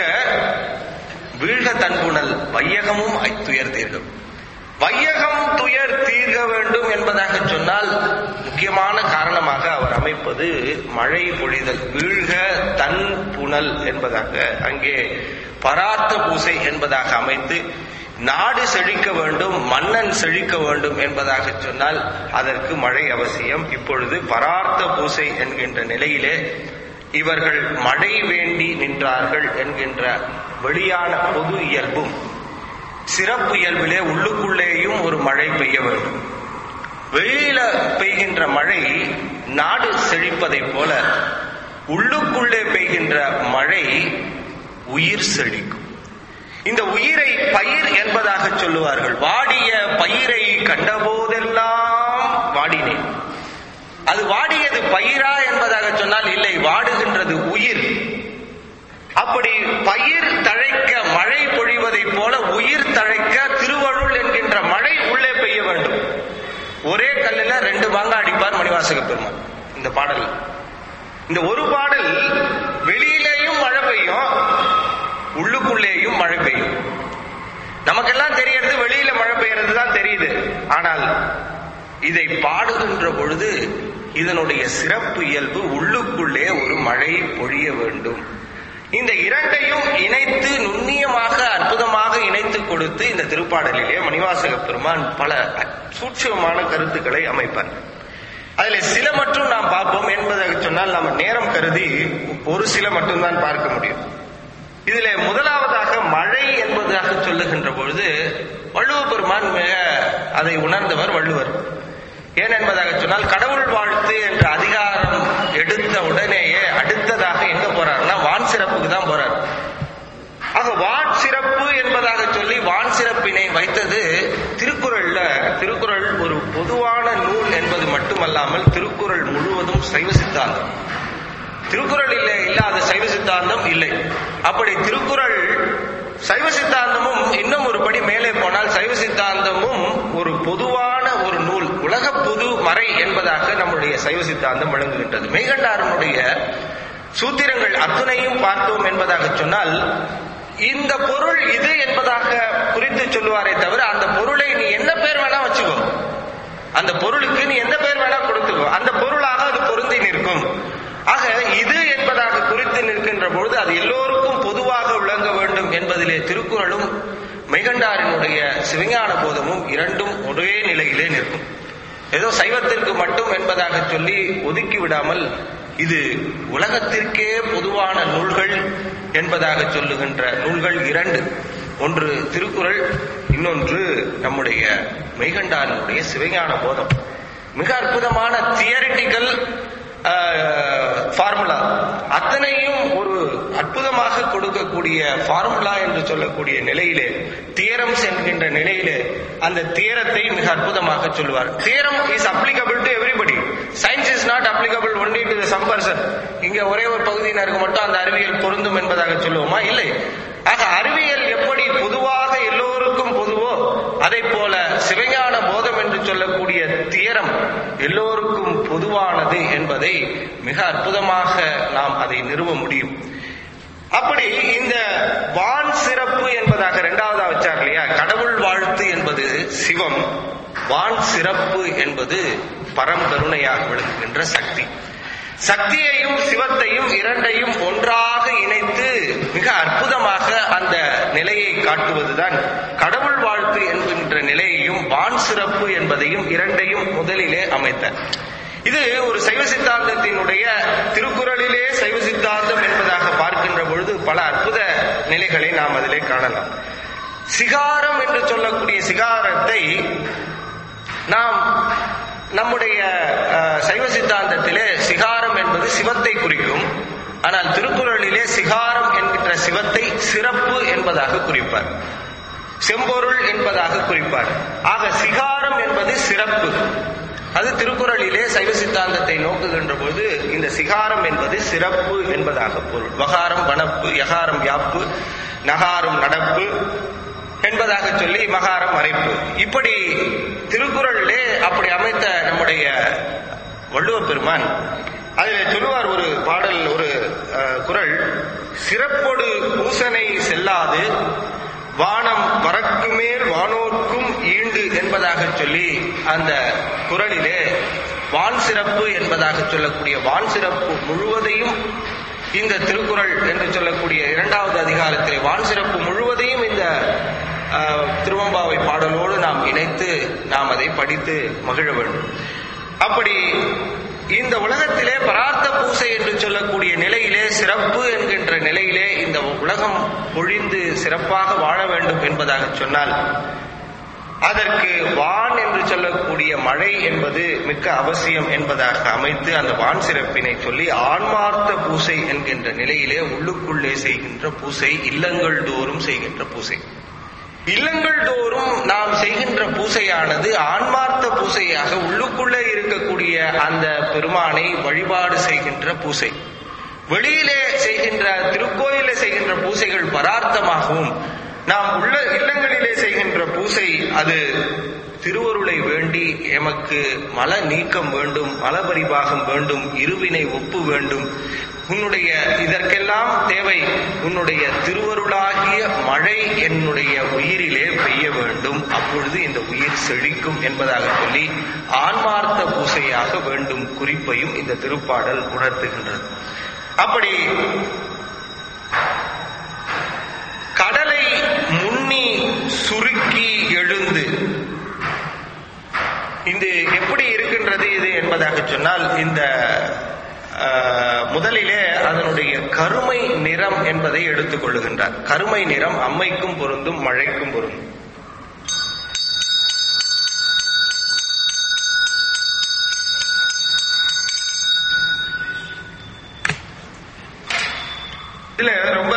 வீழ்க தன்புணல் வையகமும் துயர் தீர்க்கும் வையகம் துயர் தீர்க்க வேண்டும் என்பதாக சொன்னால் முக்கியமான காரணமாக அவர் அமைப்பது மழை பொழிதல் வீழ்க தன் புனல் என்பதாக அங்கே பராத்த பூசை என்பதாக அமைத்து நாடு செழிக்க வேண்டும் மன்னன் செழிக்க வேண்டும் என்பதாக சொன்னால் அதற்கு மழை அவசியம் இப்பொழுது பரார்த்த பூசை என்கின்ற நிலையிலே இவர்கள் மழை வேண்டி நின்றார்கள் என்கின்ற வெளியான பொது இயல்பும் சிறப்பு இயல்பிலே உள்ளுக்குள்ளேயும் ஒரு மழை பெய்ய வேண்டும் வெளியில பெய்கின்ற மழை நாடு செழிப்பதைப் போல உள்ளுக்குள்ளே பெய்கின்ற மழை உயிர் செழிக்கும் இந்த உயிரை பயிர் என்பதாக சொல்லுவார்கள் வாடிய பயிரை கண்டபோதெல்லாம் வாடினேன் அது வாடியது பயிரா என்பதாக சொன்னால் இல்லை வாடுகின்றது உயிர் அப்படி பயிர் தழைக்க மழை பொழிவதைப் போல உயிர் தழைக்க திருவருள் என்கின்ற மழை உள்ளே பெய்ய வேண்டும் ஒரே கல்லுல ரெண்டு பாங்க அடிப்பார் மணிவாசக பெருமான் இந்த பாடல் இந்த ஒரு பாடல் வெளியிலேயும் மழை பெய்யும் உள்ளுக்குள்ளேயும் மழை பெய்யும் நமக்கெல்லாம் தெரியறது வெளியில மழை பெய்யறது தான் தெரியுது ஆனால் இதை பாடுகின்ற பொழுது இதனுடைய சிறப்பு இயல்பு உள்ளுக்குள்ளே ஒரு மழை பொழிய வேண்டும் இந்த இரண்டையும் இணைத்து நுண்ணியமாக அற்புதமாக இணைத்து கொடுத்து இந்த திருப்பாடலிலே மணிவாசக பெருமான் பல சூட்சமான கருத்துக்களை அமைப்பார் அதுல சில மட்டும் நாம் பார்ப்போம் என்பதாக சொன்னால் நாம் நேரம் கருதி ஒரு சில மட்டும்தான் பார்க்க முடியும் இதுல முதலாவதாக மழை என்பதாக சொல்லுகின்ற பொழுது வள்ளுவ பெருமான் மிக அதை உணர்ந்தவர் வள்ளுவர் ஏன் என்பதாக சொன்னால் கடவுள் வாழ்த்து என்ற அதிகாரம் எடுத்த உடனேயே அடுத்ததாக எங்க போறாருன்னா வான் சிறப்புக்கு தான் போறார் ஆக வான் சிறப்பு என்பதாக சொல்லி வான் சிறப்பினை வைத்தது திருக்குறள்ல திருக்குறள் ஒரு பொதுவான நூல் என்பது மட்டுமல்லாமல் திருக்குறள் முழுவதும் சைவ சித்தாந்தம் திருக்குறளில் இல்லாத சைவ சித்தாந்தம் இல்லை அப்படி திருக்குறள் சைவ சித்தாந்தமும் இன்னும் ஒரு படி மேலே போனால் சைவ சித்தாந்தமும் ஒரு பொதுவான ஒரு நூல் உலக பொது மறை என்பதாக நம்முடைய சைவ சித்தாந்தம் விளங்குகின்றது மெய்கண்டாரனுடைய சூத்திரங்கள் அத்துணையும் பார்த்தோம் என்பதாக சொன்னால் இந்த பொருள் இது என்பதாக குறித்து சொல்லுவாரே தவிர அந்த பொருளை நீ என்ன பேர் வேணா வச்சுக்கோ அந்த பொருளுக்கு நீ எந்த பேர் வேணா கொடுத்துக்கோ அந்த பொருளாக அது பொருந்தி நிற்கும் ஆக இது என்பதாக குறித்து நிற்கின்ற பொழுது அது எல்லோருக்கும் பொதுவாக விளங்க வேண்டும் என்பதிலே திருக்குறளும் மெய்கண்டாரினுடைய சிவஞான போதமும் இரண்டும் ஒரே நிலையிலே நிற்கும் ஏதோ சைவத்திற்கு மட்டும் என்பதாக சொல்லி ஒதுக்கி விடாமல் இது உலகத்திற்கே பொதுவான நூல்கள் என்பதாக சொல்லுகின்ற நூல்கள் இரண்டு ஒன்று திருக்குறள் இன்னொன்று நம்முடைய மெய்கண்டாரனுடைய சிவஞான போதம் மிக அற்புதமான தியரிட்டிக்கல் ஃபார்முலா அத்தனையும் ஒரு அற்புதமாக கொடுக்கக்கூடிய ஃபார்முலா என்று சொல்லக்கூடிய நிலையிலே தியரம்ஸ் என்கின்ற நிலையிலே அந்த தியரத்தை மிக அற்புதமாக சொல்லுவார் theorem is applicable to everybody science is not applicable only to some person இங்க ஒரே ஒரு பகுதியினருக்கு மட்டும் அந்த அறிவியல் பொருந்தும் என்பதாக சொல்லுவோமா இல்லை ஆக அறிவியல் எப்படி பொதுவாக எல்லோருக்கும் பொதுவோ அதை போல சிவஞான போதம் என்று சொல்லக்கூடிய தியரம் எல்லோருக்கும் பொதுவானது என்பதை மிக அற்புதமாக நாம் அதை நிறுவ முடியும் அப்படி இந்த வான் சிறப்பு என்பதாக இரண்டாவதா வச்சார் இல்லையா கடவுள் வாழ்த்து என்பது சிவம் வான் சிறப்பு என்பது பரம் கருணையாக விளங்குகின்ற சக்தி சக்தியையும் சிவத்தையும் இரண்டையும் ஒன்றாக இணைத்து மிக அற்புதமாக அந்த நிலையை காட்டுவதுதான் கடவுள் வாழ்த்து என்கின்ற நிலையையும் வான் சிறப்பு என்பதையும் இரண்டையும் முதலிலே அமைத்தார் இது ஒரு சைவ சித்தாந்தத்தினுடைய திருக்குறளிலே சைவ சித்தாந்தம் என்பதாக பார்க்கின்ற பொழுது பல அற்புத நிலைகளை நாம் அதிலே காணலாம் சிகாரம் என்று சொல்லக்கூடிய சிகாரத்தை நாம் நம்முடைய அஹ், சைவ சித்தாந்தத்திலே சிகாரம் என்பது சிவத்தை குறிக்கும் ஆனால் திருக்குறளிலே சிகாரம் என்கின்ற சிவத்தை சிறப்பு என்பதாக குறிப்பார் செம்பொருள் என்பதாக குறிப்பார் ஆக சிகாரம் என்பது சிறப்பு அது திருக்குறளிலே சைவ சித்தாந்தத்தை நோக்குகின்ற போது இந்த சிகாரம் என்பது சிறப்பு என்பதாக பொருள் வகாரம் வனப்பு யகாரம் யாப்பு நகாரம் நடப்பு என்பதாக சொல்லி மகாரம் மறைப்பு இப்படி திருக்குறளிலே அப்படி அமைத்த நம்முடைய வள்ளுவ பெருமான் அதில் சொல்லுவார் ஒரு பாடல் ஒரு அஹ், குறள் சிறப்பொடு பூசனை செல்லாது வானம் வரக்கு மேல் வானோர்க்கும் ஈண்டு என்பதாக சொல்லி அந்த குறளிலே வான் சிறப்பு என்பதாக சொல்லக்கூடிய வான் சிறப்பு முழுவதையும் இந்த திருக்குறள் என்று சொல்லக்கூடிய இரண்டாவது அதிகாரத்திலே வான் சிறப்பு முழுவதையும் இந்த ஆஹ், திருவம்பாவை பாடலோடு நாம் இணைத்து நாம் அதை படித்து மகிழ வேண்டும் அப்படி இந்த உலகத்திலே பரார்த்த பூசை என்று சொல்லக்கூடிய நிலையிலே சிறப்பு என்கின்ற நிலையிலே இந்த உலகம் பொழிந்து சிறப்பாக வாழ வேண்டும் என்பதாக சொன்னால் அதற்கு வான் என்று சொல்லக்கூடிய மழை என்பது மிக்க அவசியம் என்பதாக அமைத்து அந்த வான் சிறப்பினை சொல்லி ஆன்மார்த்த பூசை என்கின்ற நிலையிலே உள்ளுக்குள்ளே செய்கின்ற பூசை இல்லங்கள் தோறும் செய்கின்ற பூசை இல்லங்கள் தோறும் நாம் செய்கின்ற பூசையானது ஆன்மார்த்த பூசையாக உள்ளுக்குள்ளே இருக்கக்கூடிய அந்த பெருமானை வழிபாடு செய்கின்ற பூசை வெளியிலே செய்கின்ற திருக்கோயிலே செய்கின்ற பூசைகள் பரார்த்தமாகவும் நாம் உள்ள இல்லங்களிலே செய்கின்ற பூசை அது திருவருளை வேண்டி எமக்கு மல நீக்கம் வேண்டும் மலபரிபாகம் வேண்டும் இருவினை ஒப்பு வேண்டும் உன்னுடைய இதற்கெல்லாம் தேவை உன்னுடைய திருவருளாகிய மழை என்னுடைய உயிரிலே பெய்ய வேண்டும் அப்பொழுது இந்த உயிர் செழிக்கும் என்பதாக சொல்லி ஆன்மார்த்த பூசையாக வேண்டும் குறிப்பையும் இந்த திருப்பாடல் உணர்த்துகின்றது அப்படி கடலை முன்னி சுருக்கி எழுந்து இது எப்படி இருக்கின்றது இது என்பதாக சொன்னால் இந்த ஆஹ், முதலிலே அதனுடைய கருமை நிறம் என்பதை எடுத்துக் கொள்ளுகின்றார் கருமை நிறம் அம்மைக்கும் பொருந்தும் மழைக்கும் பொருந்தும் இதுல ரொம்ப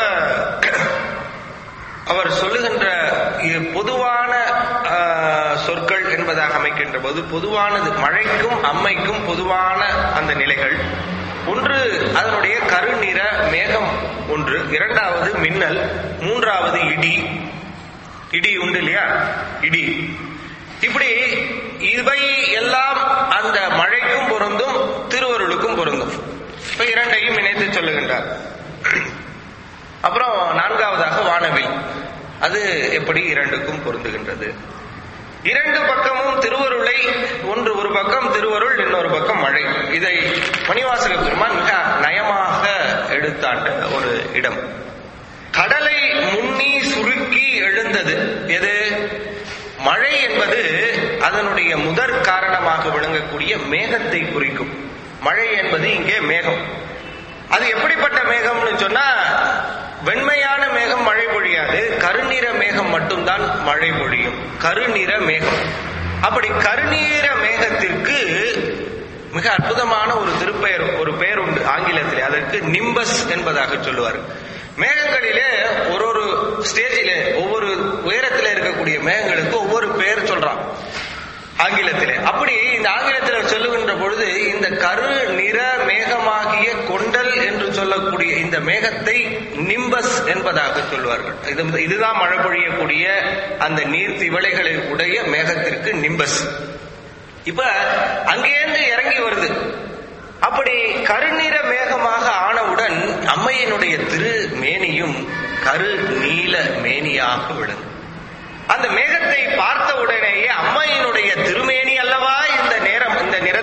அவர் சொல்லுகின்ற இது பொதுவான ஆஹ், சொற்கள் என்பதாக அமைக்கின்ற போது பொதுவானது மழைக்கும் அம்மைக்கும் பொதுவான அந்த நிலைகள் ஒன்று அதனுடைய கருநிற மேகம் ஒன்று இரண்டாவது மின்னல் மூன்றாவது இடி இடி உண்டு இல்லையா இடி இப்படி இவை எல்லாம் அந்த மழைக்கும் பொருந்தும் திருவருளுக்கும் பொருந்தும் இப்ப இரண்டையும் இணைத்து சொல்லுகின்றார் அப்புறம் நான்காவதாக வானவில் அது எப்படி இரண்டுக்கும் பொருந்துகின்றது இரண்டு பக்கமும் திருவருளை ஒன்று ஒரு பக்கம் திருவருள் இன்னொரு பக்கம் மழை இதை மணிவாசக பெருமான் மிக நயமாக எடுத்தாண்ட ஒரு இடம் கடலை முன்னி சுருக்கி எழுந்தது எது மழை என்பது அதனுடைய முதற் காரணமாக விளங்கக்கூடிய மேகத்தை குறிக்கும் மழை என்பது இங்கே மேகம் அது எப்படிப்பட்ட மேகம்னு சொன்னா வெண்மையான மேகம் மழை பொழியாது கருநிற மேகம் மட்டும்தான் மழை பொழியும் கருநிற மேகம் அப்படி கருநீர மேகத்திற்கு மிக அற்புதமான ஒரு திருப்பெயர் ஒரு பெயர் உண்டு ஆங்கிலத்திலே அதற்கு நிம்பஸ் என்பதாக சொல்லுவார் மேகங்களிலே ஒரு ஒரு ஸ்டேஜிலே ஒவ்வொரு உயரத்திலே இருக்கக்கூடிய மேகங்களுக்கு ஒவ்வொரு பெயர் சொல்றான் ஆங்கிலத்திலே அப்படி இந்த ஆங்கிலத்தில் சொல்லுகின்ற பொழுது இந்த கரு நிற மேகமாகிய கொண்டல் என்று சொல்லக்கூடிய இந்த மேகத்தை நிம்பஸ் என்பதாக சொல்வார்கள் இது இதுதான் மழை பொழியக்கூடிய அந்த நீர் திவளைகளை உடைய மேகத்திற்கு நிம்பஸ் இப்ப அங்கேருந்து இறங்கி வருது அப்படி கருநிற மேகமாக ஆனவுடன் அம்மையினுடைய திரு மேனியும் கரு நீல மேனியாக விளங்கும் அந்த மேகத்தை பார்த்த உடனேயே அம்மையினுடைய திருமேனி அல்லவா இந்த நேரம் இந்த நிறத்தை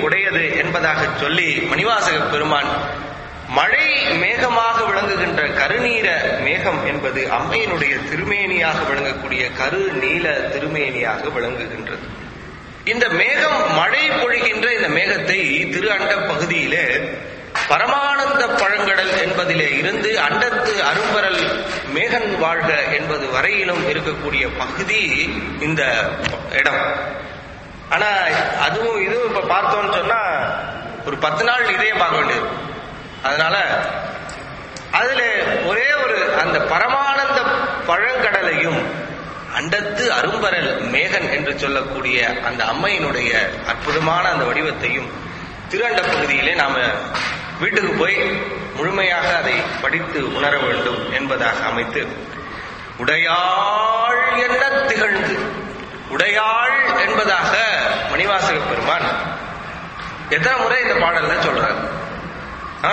உடையது என்பதாக சொல்லி மணிவாசக பெருமான் மழை மேகமாக விளங்குகின்ற கருநீர மேகம் என்பது அம்மையினுடைய திருமேனியாக விளங்கக்கூடிய கரு நீல திருமேனியாக விளங்குகின்றது இந்த மேகம் மழை பொழிகின்ற இந்த மேகத்தை திரு அண்ட பகுதியிலே பரமானந்த பழங்கடல் என்பதிலே இருந்து அண்டத்து அரும்பரல் மேகன் வாழ்க என்பது வரையிலும் இருக்கக்கூடிய பகுதி இந்த இடம் ஆனா அதுவும் இதுவும் இப்ப பார்த்தோம்னு சொன்னா ஒரு பத்து நாள் இதே பார்க்க வேண்டியது அதனால அதுல ஒரே ஒரு அந்த பரமானந்த பழங்கடலையும் அண்டத்து அரும்பரல் மேகன் என்று சொல்லக்கூடிய அந்த அம்மையினுடைய அற்புதமான அந்த வடிவத்தையும் திருஅண்ட பகுதியிலே நாம வீட்டுக்கு போய் முழுமையாக அதை படித்து உணர வேண்டும் என்பதாக அமைத்து உடையாள் என்ன திகழ்ந்து உடையாள் என்பதாக மணிவாசக பெருமான் எத்தனை முறை இந்த பாடல்ல சொல்றாரு ஆ?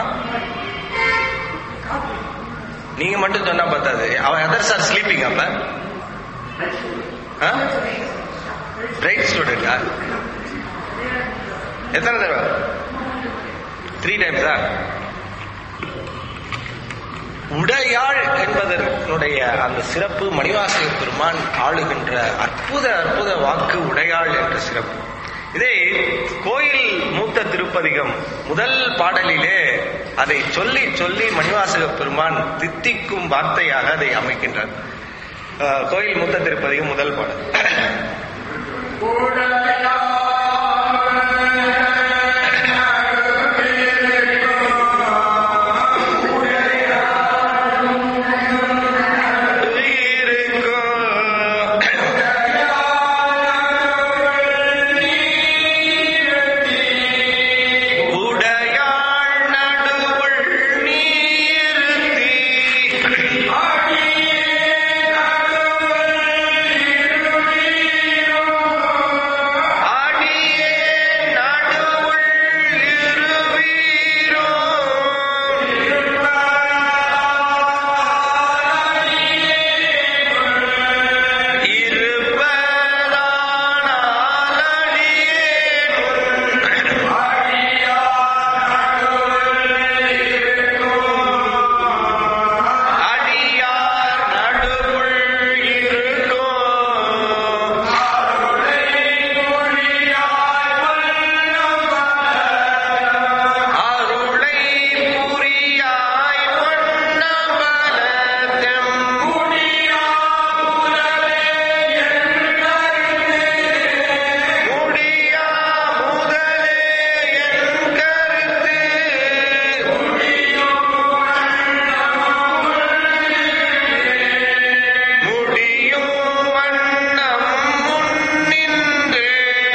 நீங்க மட்டும் சொன்னா பார்த்தாது அவன் அதர் சார் ஸ்லீப்பிங் அப்ப ரைட் ஸ்டூடெண்டா எத்தனை தடவை த்ரீ டைம்ஸா உடையாள் என்பதனுடைய அந்த சிறப்பு மணிவாசக பெருமான் ஆளுகின்ற அற்புத அற்புத வாக்கு உடையாள் என்ற சிறப்பு இதை கோயில் மூத்த திருப்பதிகம் முதல் பாடலிலே அதை சொல்லி சொல்லி மணிவாசக பெருமான் தித்திக்கும் வார்த்தையாக அதை அமைக்கின்றார் அஹ், கோயில் மூத்த திருப்பதிகம் முதல் பாடல் உடையாள் நடுவுள் நீர்த்தி அடியே நடுவுள் இருவீரோ அடியார் நடுவுள் இருக்கோ அருளை புரியாய் வண்ணமலர்தம் முடியா முதலே என் கருத்து முடியும் வண்ணம் முன்னின்று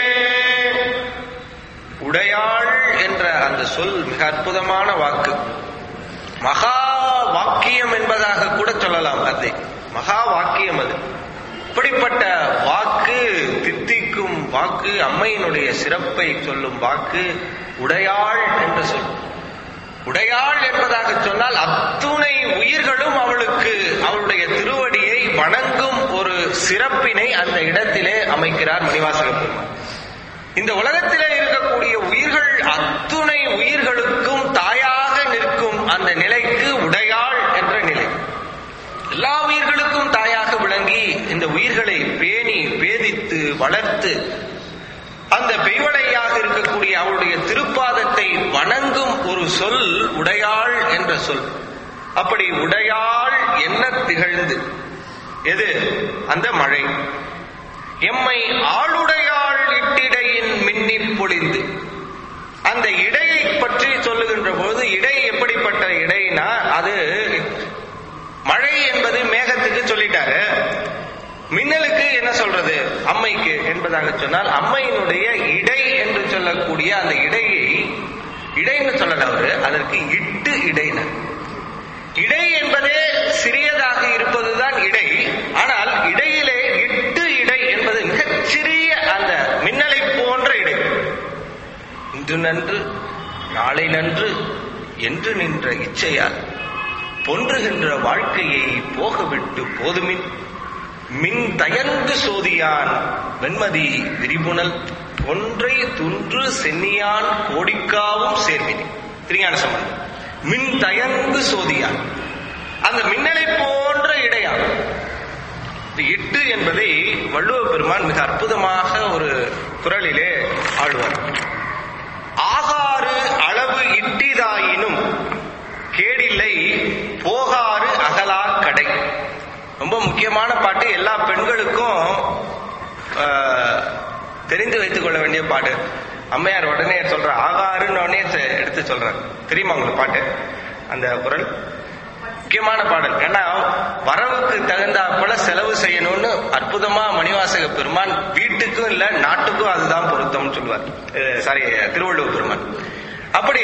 உடையாள் என்ற அந்த சொல் மிக அற்புதமான வாக்கு மகா வாக்கியம் என்பதாக கூட சொல்லலாம் அதை மகா வாக்கியம் அது இப்படிப்பட்ட வாக்கு தித்திக்கும் வாக்கு அம்மையினுடைய சிறப்பை சொல்லும் வாக்கு உடையாள் என்ற சொல் உடையாள் என்பதாக சொன்னால் அத்துணை உயிர்களும் அவளுக்கு அவளுடைய திருவடியை வணங்கும் ஒரு சிறப்பினை அந்த இடத்திலே அமைக்கிறார் மணிவாசக பெருமான் இந்த உலகத்திலே இருக்கக்கூடிய உயிர்கள் அத்துணை உயிர்களுக்கும் தாயாக நிற்கும் அந்த நிலைக்கு உடையாள் என்ற நிலை எல்லா உயிர்களுக்கும் தாயாக விளங்கி இந்த உயிர்களை பேணி பேதித்து வளர்த்து அந்த பெய்வளையாக இருக்கக்கூடிய அவளுடைய திருப்பாதத்தை வணங்கும் ஒரு சொல் உடையாள் என்ற சொல் அப்படி உடையாள் என்ன திகழ்ந்து எது அந்த மழை எம்மை ஆளுடையாள் இட்டிடையின் மின்னி பொழிந்து அந்த இடையை பற்றி சொல்லுகின்ற போது இடை எப்படிப்பட்ட இடைனா அது மழை என்பது மேகத்துக்கு சொல்லிட்டாரு மின்னலுக்கு என்ன சொல்றது அம்மைக்கு என்பதாக சொன்னால் அம்மையினுடைய இடை என்று சொல்லக்கூடிய அந்த இடையை இடைன்னு சொல்லல அவரு அதற்கு இட்டு இடைன இடை என்பதே சிறியதாக இருப்பதுதான் இடை ஆனால் இடையிலே இட்டு இடை என்பது மிகச் சிறிய அந்த மின்னலை போன்ற இடை இன்று நன்று நாளை நன்று என்று நின்ற இச்சையால் பொன்றுகின்ற வாழ்க்கையை போகவிட்டு போதுமின் மின் தயங்கு சோதியான் வெண்மதி விரிபுணல் ஒன்றை துன்று சென்னியான் கோடிக்காவும் சேர்வினி திருஞான சம்பந்தம் மின் தயங்கு சோதியான் அந்த மின்னலை போன்ற இடையான் இந்த இட்டு என்பதை வள்ளுவ பெருமான் மிக அற்புதமாக ஒரு குரலிலே ஆடுவார் ஆகாறு அளவு இட்டிதாயினும் கேடில்லை போகாறு அகலா கடை ரொம்ப முக்கியமான பாட்டு எல்லா பெண்களுக்கும் ஆஹ், தெரிந்து வைத்துக் கொள்ள வேண்டிய பாட்டு அம்மையார் உடனே சொல்ற ஆகாருன்னு உடனே செ- எடுத்து சொல்றார் தெரியுமா உங்களுக்கு பாட்டு அந்த குரல் முக்கியமான பாடல் ஏன்னா வரவுக்கு தகுந்தா போல செலவு செய்யணும்னு அற்புதமா மணிவாசக பெருமான் வீட்டுக்கும் இல்ல நாட்டுக்கும் அதுதான் பொருத்தம்னு சொல்லுவார் சாரி திருவள்ளுவர் பெருமான் அப்படி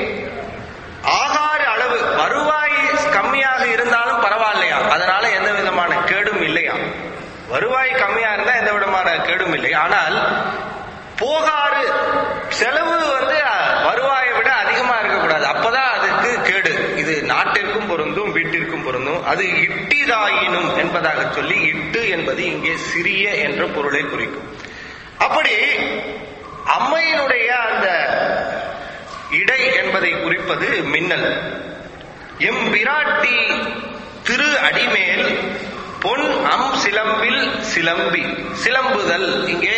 ஆகார அளவு வருவாய் கம்மியாக இருந்தாலும் பரவாயில்லையா அதனால எந்த விதமான கேடும் இல்லையா வருவாய் கம்மியா இருந்தா எந்த விதமான கேடும் இல்லை ஆனால் போகாறு செலவு வந்து அஹ், வருவாயை விட அதிகமா இருக்கக்கூடாது அப்பதான் அதுக்கு கேடு இது நாட்டிற்கும் பொருந்தும் வீட்டிற்கும் பொருந்தும் அது இட்டிதாயினும் என்பதாக சொல்லி இட்டு என்பது இங்கே சிறிய என்ற பொருளை குறிக்கும் அப்படி அம்மையினுடைய அந்த இடை என்பதை குறிப்பது மின்னல் எம் விராட்டி திரு அடிமேல் பொன் அம் சிலம்பில் சிலம்பி சிலம்புதல் இங்கே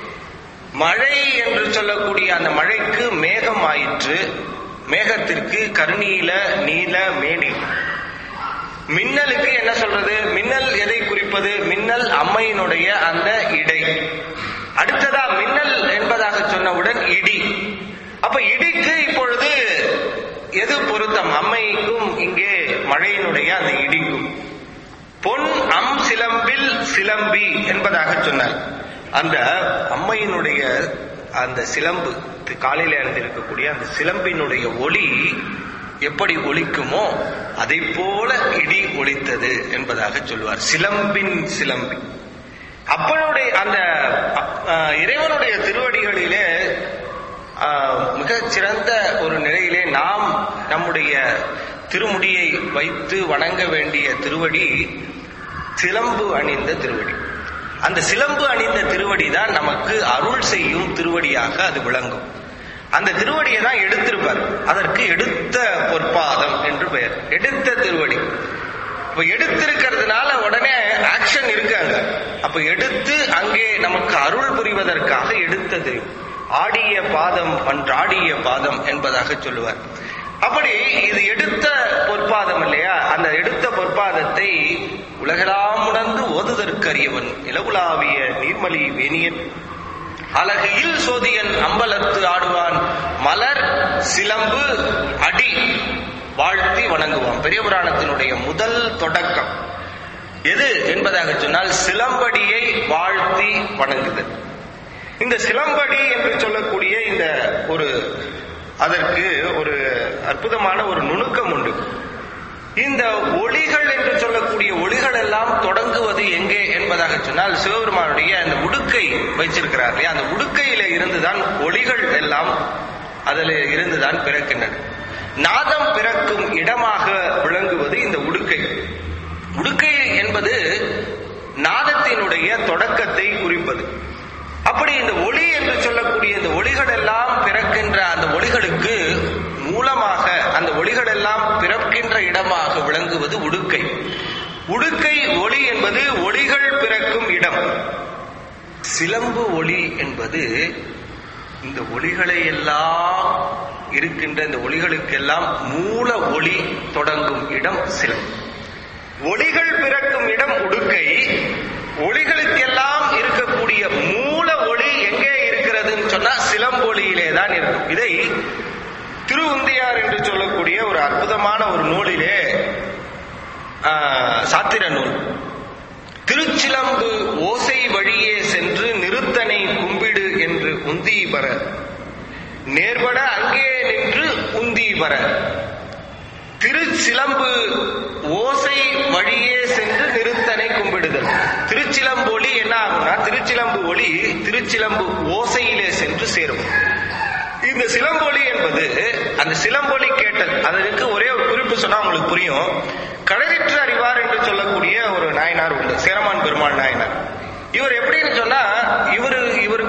மழை என்று சொல்லக்கூடிய அந்த மழைக்கு மேகம் ஆயிற்று மேகத்திற்கு கருநீல நீல மேனி மின்னலுக்கு என்ன சொல்றது மின்னல் எதை குறிப்பது மின்னல் அம்மையினுடைய அந்த இடை அடுத்ததா மின்னல் என்பதாக சொன்னவுடன் இடி அப்ப இடிக்கு இப்பொழுது எது பொருத்தம் அம்மைக்கும் இங்கே மழையினுடைய அந்த இடிக்கும் பொன் அம் சிலம்பில் சிலம்பி என்பதாக சொன்னார் அந்த அம்மையினுடைய அந்த சிலம்பு தி- காலையில இருந்திருக்கக்கூடிய அந்த சிலம்பினுடைய ஒளி எப்படி ஒலிக்குமோ அதை போல இடி ஒலித்தது என்பதாக சொல்லுவார் சிலம்பின் சிலம்பி அப்பனுடைய அந்த அஹ், இறைவனுடைய திருவடிகளிலே ஆஹ், மிகச் சிறந்த ஒரு நிலையிலே நாம் நம்முடைய திருமுடியை வைத்து வணங்க வேண்டிய திருவடி சிலம்பு அணிந்த திருவடி அந்த சிலம்பு அணிந்த திருவடி தான் நமக்கு அருள் செய்யும் திருவடியாக அது விளங்கும் அந்த திருவடியை தான் எடுத்திருப்பார் அதற்கு எடுத்த பொற்பாதம் என்று பெயர் எடுத்த திருவடி இப்ப எடுத்திருக்கிறதுனால உடனே ஆக்ஷன் இருக்கு அங்க அப்ப எடுத்து அங்கே நமக்கு அருள் புரிவதற்காக எடுத்த தெரியும் ஆடிய பாதம் அன்றாடிய பாதம் என்பதாக சொல்லுவார் அப்படி இது எடுத்த பொற்பாதம் இல்லையா அந்த எடுத்த பொற்பாதத்தை உலகெல்லாம் உணர்ந்து ஓதுதற்கரியவன் இலகுலாவிய நீர்மலி வேணியன் அழகியில் சோதியன் அம்பலத்து ஆடுவான் மலர் சிலம்பு அடி வாழ்த்தி வணங்குவான் பெரிய புராணத்தினுடைய முதல் தொடக்கம் எது என்பதாக சொன்னால் சிலம்படியை வாழ்த்தி வணங்குதல் இந்த சிலம்படி என்று சொல்லக்கூடிய இந்த ஒரு அதற்கு ஒரு அற்புதமான ஒரு நுணுக்கம் உண்டு இந்த ஒளிகள் என்று சொல்லக்கூடிய ஒளிகள் எல்லாம் தொடங்குவது எங்கே என்பதாக சொன்னால் சிவபெருமானுடைய அந்த உடுக்கை வைச்சிருக்கிறார் இல்லையா அந்த உடுக்கையில இருந்துதான் ஒளிகள் எல்லாம் அதில் இருந்துதான் பிறக்கின்றன நாதம் பிறக்கும் இடமாக விளங்குவது இந்த உடுக்கை உடுக்கை என்பது நாதத்தினுடைய தொடக்கத்தை குறிப்பது அப்படி இந்த ஒளி என்று சொல்லக்கூடிய இந்த ஒளிகள் எல்லாம் பிறக்கின்ற அந்த ஒளிகளுக்கு மூலமாக அந்த ஒளிகள் எல்லாம் பிறக்கின்ற இடமாக விளங்குவது உடுக்கை உடுக்கை ஒளி என்பது ஒளிகள் பிறக்கும் இடம் சிலம்பு ஒளி என்பது இந்த ஒளிகளை எல்லாம் இருக்கின்ற இந்த ஒளிகளுக்கெல்லாம் மூல ஒளி தொடங்கும் இடம் சிலம்பு ஒளிகள் பிறக்கும் இடம் உடுக்கை ஒளிகளுக்கெல்லாம் இருக்கக்கூடிய மூல ஒளி எங்கே இருக்கிறதுன்னு சொன்னா சிலம்பொலியிலே தான் இருக்கும் இதை திருவுந்தியார் என்று சொல்லக்கூடிய ஒரு அற்புதமான ஒரு நூலிலே ஆஹ், சாத்திர நூல் திருச்சிலம்பு ஓசை வழியே சென்று நிறுத்தனை கும்பிடு என்று உந்தி பர நேர்பட அங்கே நின்று உந்தி பர திருச்சிலம்பு ஓசை வழியே சென்று நிறுத்தனை கும்பிடுதல் திருச்சிலம்பொலி என்ன ஆகும்னா திருச்சிலம்பு ஒளி திருச்சிலம்பு ஓசையிலே சென்று சேரும் இந்த சிலம்பொலி என்பது அந்த சிலம்பொலி கேட்டல் அதற்கு ஒரே ஒரு குறிப்பு சொன்னா உங்களுக்கு புரியும் கடலிற்று அறிவார் என்று சொல்லக்கூடிய ஒரு நாயனார் உண்டு சேரமான் பெருமாள் நாயனார் இவர் எப்படின்னு சொன்னா இவரு இவருக்குரிய ஒரு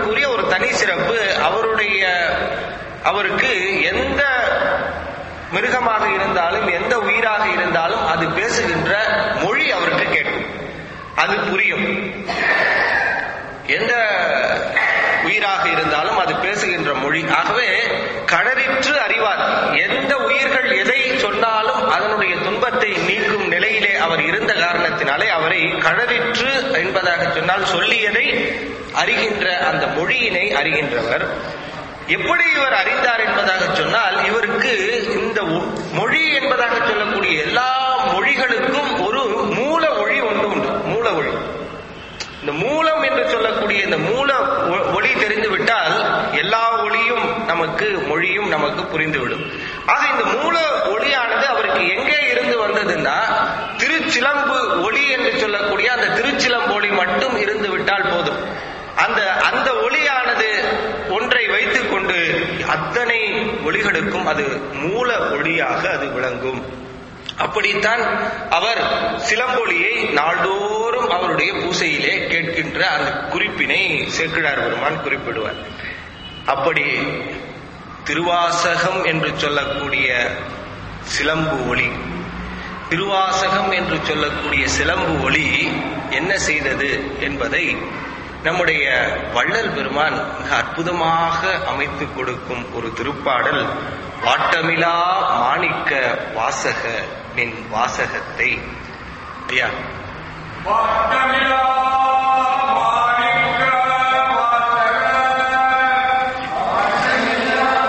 ஒரு தனி சிறப்பு அவருடைய அவருக்கு எந்த மிருகமாக இருந்தாலும் எந்த உயிராக இருந்தாலும் அது பேசுகின்ற மொழி அவருக்கு கேட்கும் அது புரியும் எந்த உயிராக இருந்தாலும் அது பேசுகின்ற மொழி ஆகவே கடறிற்று அறிவார் எந்த உயிர்கள் எதை சொன்னாலும் அதனுடைய துன்பத்தை நீக்கும் நிலையிலே அவர் இருந்த காரணத்தினாலே அவரை கடறிற்று என்பதாக சொன்னால் சொல்லியதை அறிகின்ற அந்த மொழியினை அறிகின்றவர் எப்படி இவர் அறிந்தார் என்பதாக சொன்னால் இவருக்கு இந்த ஒ- மொழி என்பதாக சொல்லக்கூடிய எல்லா மொழிகளுக்கும் ஒரு மூல ஒளி ஒன்று உண்டு மூல ஒளி இந்த மூலம் என்று சொல்லக்கூடிய இந்த மூல ஒ- ஒளி தெரிந்துவிட்டால் எல்லா ஒளியும் நமக்கு மொழியும் நமக்கு புரிந்துவிடும் ஆக இந்த மூல ஒளியானது அவருக்கு எங்கே இருந்து வந்ததுன்னா திருச்சிலம்பு ஒளி என்று சொல்லக்கூடிய அந்த திருச்சிலம்பொலி மட்டும் இருந்து விட்டால் போதும் அந்த அந்த ஒளியானது ஒன்றை வைத்துக் கொண்டு அத்தனை ஒளிகளுக்கும் அது மூல ஒளியாக அது விளங்கும் அப்படித்தான் அவர் சிலம்பொலியை நாள்தோறும் அவருடைய பூசையிலே கேட்கின்ற அந்த குறிப்பினை சேக்கிழார் பெருமான் குறிப்பிடுவார் அப்படி திருவாசகம் என்று சொல்லக்கூடிய சிலம்பு ஒளி திருவாசகம் என்று சொல்லக்கூடிய சிலம்பு ஒளி என்ன செய்தது என்பதை நம்முடைய வள்ளல் பெருமான் மிக அற்புதமாக அமைத்துக் கொடுக்கும் ஒரு திருப்பாடல் வாட்டமிலா மாணிக்க வாசக நின் வாசகத்தை ஐயா வாட்டமிலா மாணிக்க வாசக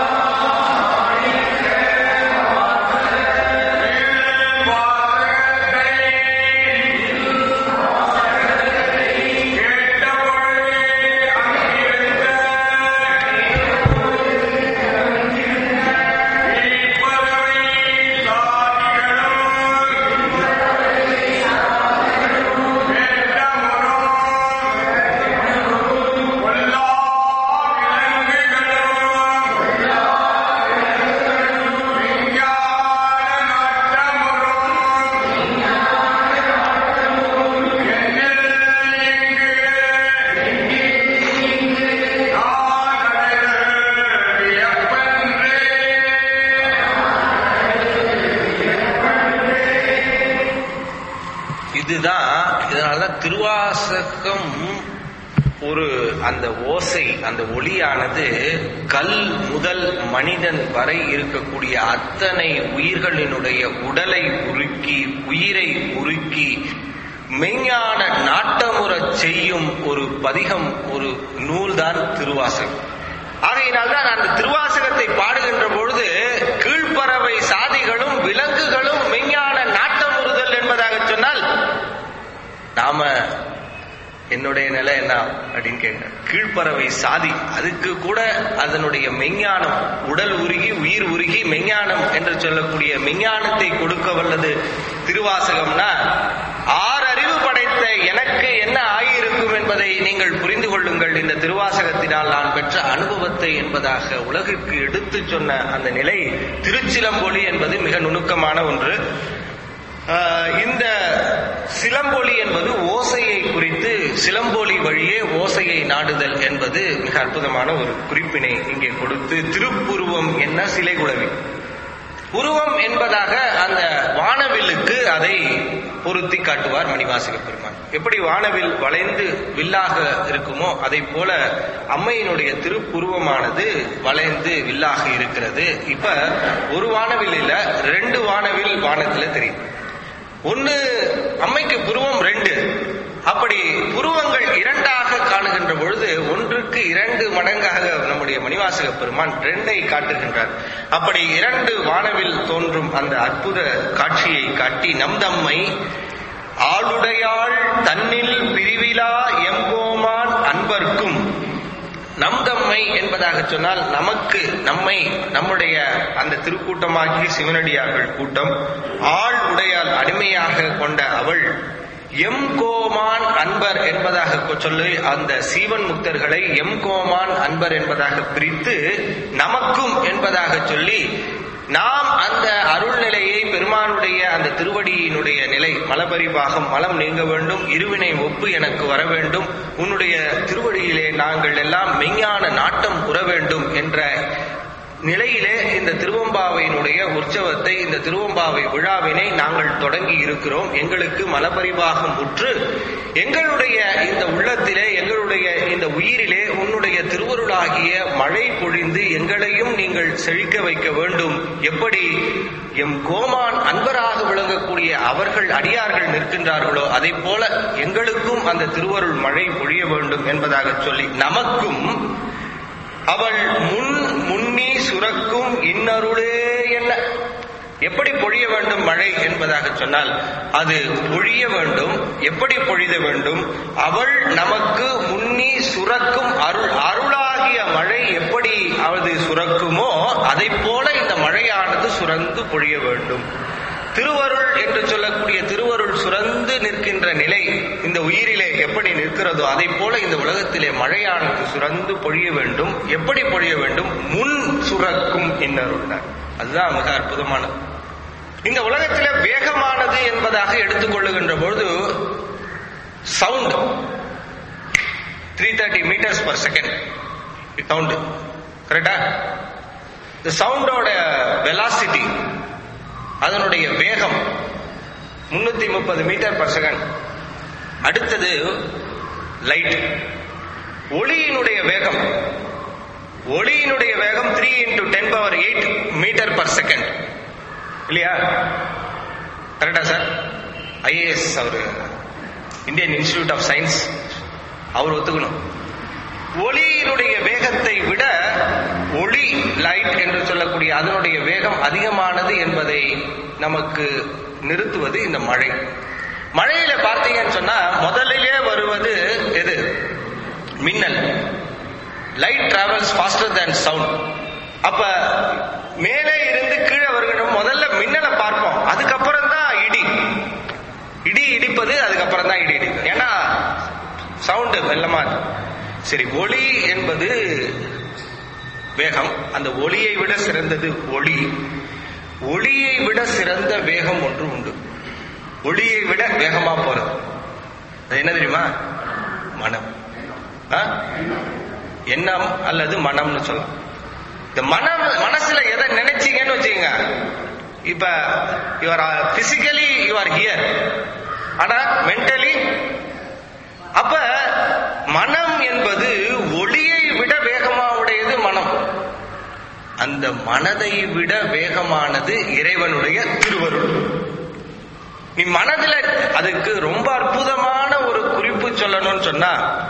இதுதான் இதனாலதான் திருவாசகம் ஒரு அந்த ஓசை அந்த ஒளியானது கல் முதல் மனிதன் வரை இருக்கக்கூடிய அத்தனை உயிர்களினுடைய உடலை உருக்கி உயிரை உருக்கி மெய்ஞான நாட்டமுறச் செய்யும் ஒரு பதிகம் ஒரு நூல்தான் திருவாசகம் ஆகையினால்தான் அந்த திருவாசகத்தை பாடுகின்ற பொழுது கீழ்ப்பறவை சாதிகளும் விலங்குகளும் மெய்ஞான நாட்டமுறுதல் என்பதாக சொன்னால் நாம என்னுடைய நிலை என்ன அப்படின்னு கேட்க கீழ்ப்பறவை சாதி அதுக்கு கூட அதனுடைய மெஞ்ஞானம் உடல் உருகி உயிர் உருகி மெஞ்ஞானம் என்று சொல்லக்கூடிய மெஞ்ஞானத்தை கொடுக்க வல்லது திருவாசகம்னா ஆறு அறிவு படைத்த எனக்கு என்ன ஆகியிருக்கும் என்பதை நீங்கள் புரிந்து கொள்ளுங்கள் இந்த திருவாசகத்தினால் நான் பெற்ற அனுபவத்தை என்பதாக உலகிற்கு எடுத்துச் சொன்ன அந்த நிலை திருச்சிலம்பொலி என்பது மிக நுணுக்கமான ஒன்று ஆஹ் இந்த சிலம்பொலி என்பது ஓசையை குறித்து சிலம்பொலி வழியே ஓசையை நாடுதல் என்பது மிக அற்புதமான ஒரு குறிப்பினை இங்கே கொடுத்து திருப்புருவம் என்ன சிலை குழவி உருவம் என்பதாக அந்த வானவில்லுக்கு அதை பொருத்தி காட்டுவார் மணிவாசக பெருமான் எப்படி வானவில் வளைந்து வில்லாக இருக்குமோ அதை போல அம்மையினுடைய திருப்புருவமானது வளைந்து வில்லாக இருக்கிறது இப்ப ஒரு வானவில் இல்ல ரெண்டு வானவில் வானத்துல தெரியும் ஒன்னு அம்மைக்கு புருவம் ரெண்டு அப்படி புருவங்கள் இரண்டாக காணுகின்ற பொழுது ஒன்றுக்கு இரண்டு மடங்காக நம்முடைய மணிவாசக பெருமான் ரெண்டை காட்டுகின்றார் அப்படி இரண்டு வானவில் தோன்றும் அந்த அற்புத காட்சியை காட்டி நம் தம்மை ஆளுடையாள் தன்னில் பிரிவிலா எம்போமான் அன்பர்க்கும் நம் தம்மை என்பதாக சொன்னால் நமக்கு நம்மை நம்முடைய அந்த திருக்கூட்டமாகிய சிவனடியார்கள் கூட்டம் ஆள் உடையால் அடிமையாக கொண்ட அவள் எம் கோமான் அன்பர் என்பதாக சொல்லி அந்த சீவன் முக்தர்களை எம் கோமான் அன்பர் என்பதாக பிரித்து நமக்கும் என்பதாக சொல்லி நாம் அந்த அருள் நிலையை பெருமானுடைய அந்த திருவடியினுடைய நிலை மலபரிபாகம் மலம் நீங்க வேண்டும் இருவினை ஒப்பு எனக்கு வர வேண்டும் உன்னுடைய திருவடியிலே நாங்கள் எல்லாம் மெய்ஞான நாட்டம் உற வேண்டும் என்ற நிலையிலே இந்த திருவம்பாவையினுடைய உற்சவத்தை இந்த திருவம்பாவை விழாவினை நாங்கள் தொடங்கி இருக்கிறோம் எங்களுக்கு மலபரிவாகம் உற்று எங்களுடைய இந்த உள்ளத்திலே எங்களுடைய இந்த உயிரிலே உன்னுடைய திருவருளாகிய மழை பொழிந்து எங்களையும் நீங்கள் செழிக்க வைக்க வேண்டும் எப்படி எம் கோமான் அன்பராக விளங்கக்கூடிய அவர்கள் அடியார்கள் நிற்கின்றார்களோ அதை போல எங்களுக்கும் அந்த திருவருள் மழை பொழிய வேண்டும் என்பதாக சொல்லி நமக்கும் அவள் முன் முன்னி சுரக்கும் இன்னருளே என்ன எப்படி பொழிய வேண்டும் மழை என்பதாக சொன்னால் அது பொழிய வேண்டும் எப்படி பொழித வேண்டும் அவள் நமக்கு முன்னி சுரக்கும் அருள் அருளாகிய மழை எப்படி அது சுரக்குமோ அதை போல இந்த மழையானது சுரந்து பொழிய வேண்டும் திருவருள் என்று சொல்லக்கூடிய திருவருள் சுரந்து நிற்கின்ற நிலை இந்த உயிரிலே எப்படி நிற்கிறதோ அதை போல இந்த உலகத்திலே மழையானது சுரந்து பொழிய வேண்டும் எப்படி பொழிய வேண்டும் முன் சுரக்கும் இன்னருள் அதுதான் மிக அற்புதமானது இந்த உலகத்திலே வேகமானது என்பதாக எடுத்துக்கொள்ளுகின்ற பொழுது sound three thirty meters per second sound கரெக்டா இந்த சவுண்டோட வெலாசிட்டி அதனுடைய வேகம் முன்னூத்தி முப்பது மீட்டர் பர் செகண்ட் அடுத்தது லைட் ஒளியினுடைய வேகம் ஒளியினுடைய வேகம் three into ten power eight meter per second இல்லையா கரெக்டா சார் ஐஏஎஸ் அவரு இந்தியன் இன்ஸ்டிடியூட் ஆஃப் சயின்ஸ் அவர் ஒத்துக்கணும் ஒளியினுடைய வேகத்தை விட ஒளி லைட் என்று சொல்லக்கூடிய அதனுடைய வேகம் அதிகமானது என்பதை நமக்கு நிறுத்துவது இந்த மழை மழையில பார்த்தீங்கன்னு சொன்னா முதலிலே வருவது எது மின்னல் light travels faster than sound அப்ப மேலே இருந்து கீழே வருகிற முதல்ல மின்னலை பார்ப்போம் அதுக்கப்புறம் தான் இடி இடி இடிப்பது அதுக்கப்புறம் தான் இடி இடிப்பது ஏன்னா சவுண்டு மெல்லமா சரி ஒளி என்பது வேகம் அந்த ஒளியை விட சிறந்தது ஒளி ஒளியை விட சிறந்த வேகம் ஒன்று உண்டு ஒளியை விட வேகமா போறது அது என்ன தெரியுமா மனம் ஆ? எண்ணம் அல்லது மனம்னு சொல்லலாம் இந்த மனம் மனசுல எதை நினைச்சீங்கன்னு வச்சுக்கோங்க இப்ப your physically you are here ஆனா மென்டலி அப்ப மனம் என்பது ஒளியை விட வேகமா உடையது மனம் அந்த மனதை விட வேகமானது இறைவனுடைய திருவருள் நீ மனதுல அதுக்கு ரொம்ப அற்புதமான ஒரு குறிப்பு சொல்லணும்னு சொன்னா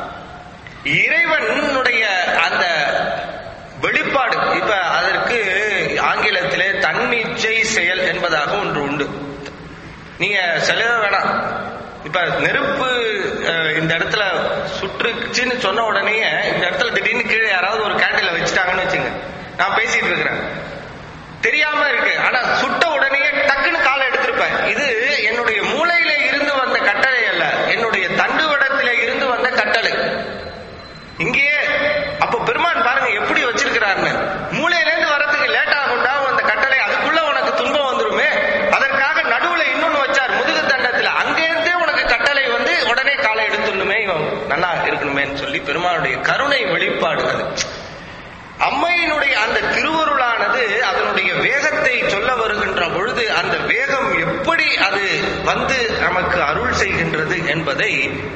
இறைவனுடைய அந்த வெளிப்பாடு இப்ப அதற்கு ஆங்கிலத்திலே தன்னிச்சை செயல் என்பதாக ஒன்று உண்டு நீங்க செலவ வேணாம் இப்ப நெருப்பு அஹ், இந்த இடத்துல சுற்றுச்சுன்னு சொன்ன உடனே இந்த இடத்துல திடீர்னு கீழே யாராவது ஒரு கேண்டில வச்சுட்டாங்கன்னு வச்சுங்க நான் பேசிட்டு இருக்கிறேன் தெரியாம இருக்கு ஆனா சுட்ட உடனே டக்குன்னு காலை எடுத்திருப்பேன் இது என்னுடைய மூளையில இருந்து வந்த கட்டளை அல்ல என்னுடைய தண்டுவடத்தில இருந்து வந்த கட்டளை இங்கேயே அப்ப பெருமான் பாருங்க எப்படி வச்சிருக்கிறாருன்னு மூளையில இருந்து வரதுக்கு லேட் ஆகும்டா அந்த கட்டளை அதுக்குள்ள உனக்கு துன்பம் வந்துருமே அதற்காக நடுவுல இன்னொன்னு வச்சார் முதுகு தண்டத்துல அங்கிருந்தே உனக்கு கட்டளை வந்து உடனே காலை எடுத்துடணுமே இவன் நல்லா இருக்கணுமேன்னு சொல்லி பெருமானுடைய கருணை வெளிப்பாடு அது அம்மையினுடைய அந்த திருவருளானது அதனுடைய வேகத்தை சொல்ல வருகின்ற பொழுது அந்த வேகம் எப்படி அது வந்து நமக்கு அருள் செய்கின்றது என்பதை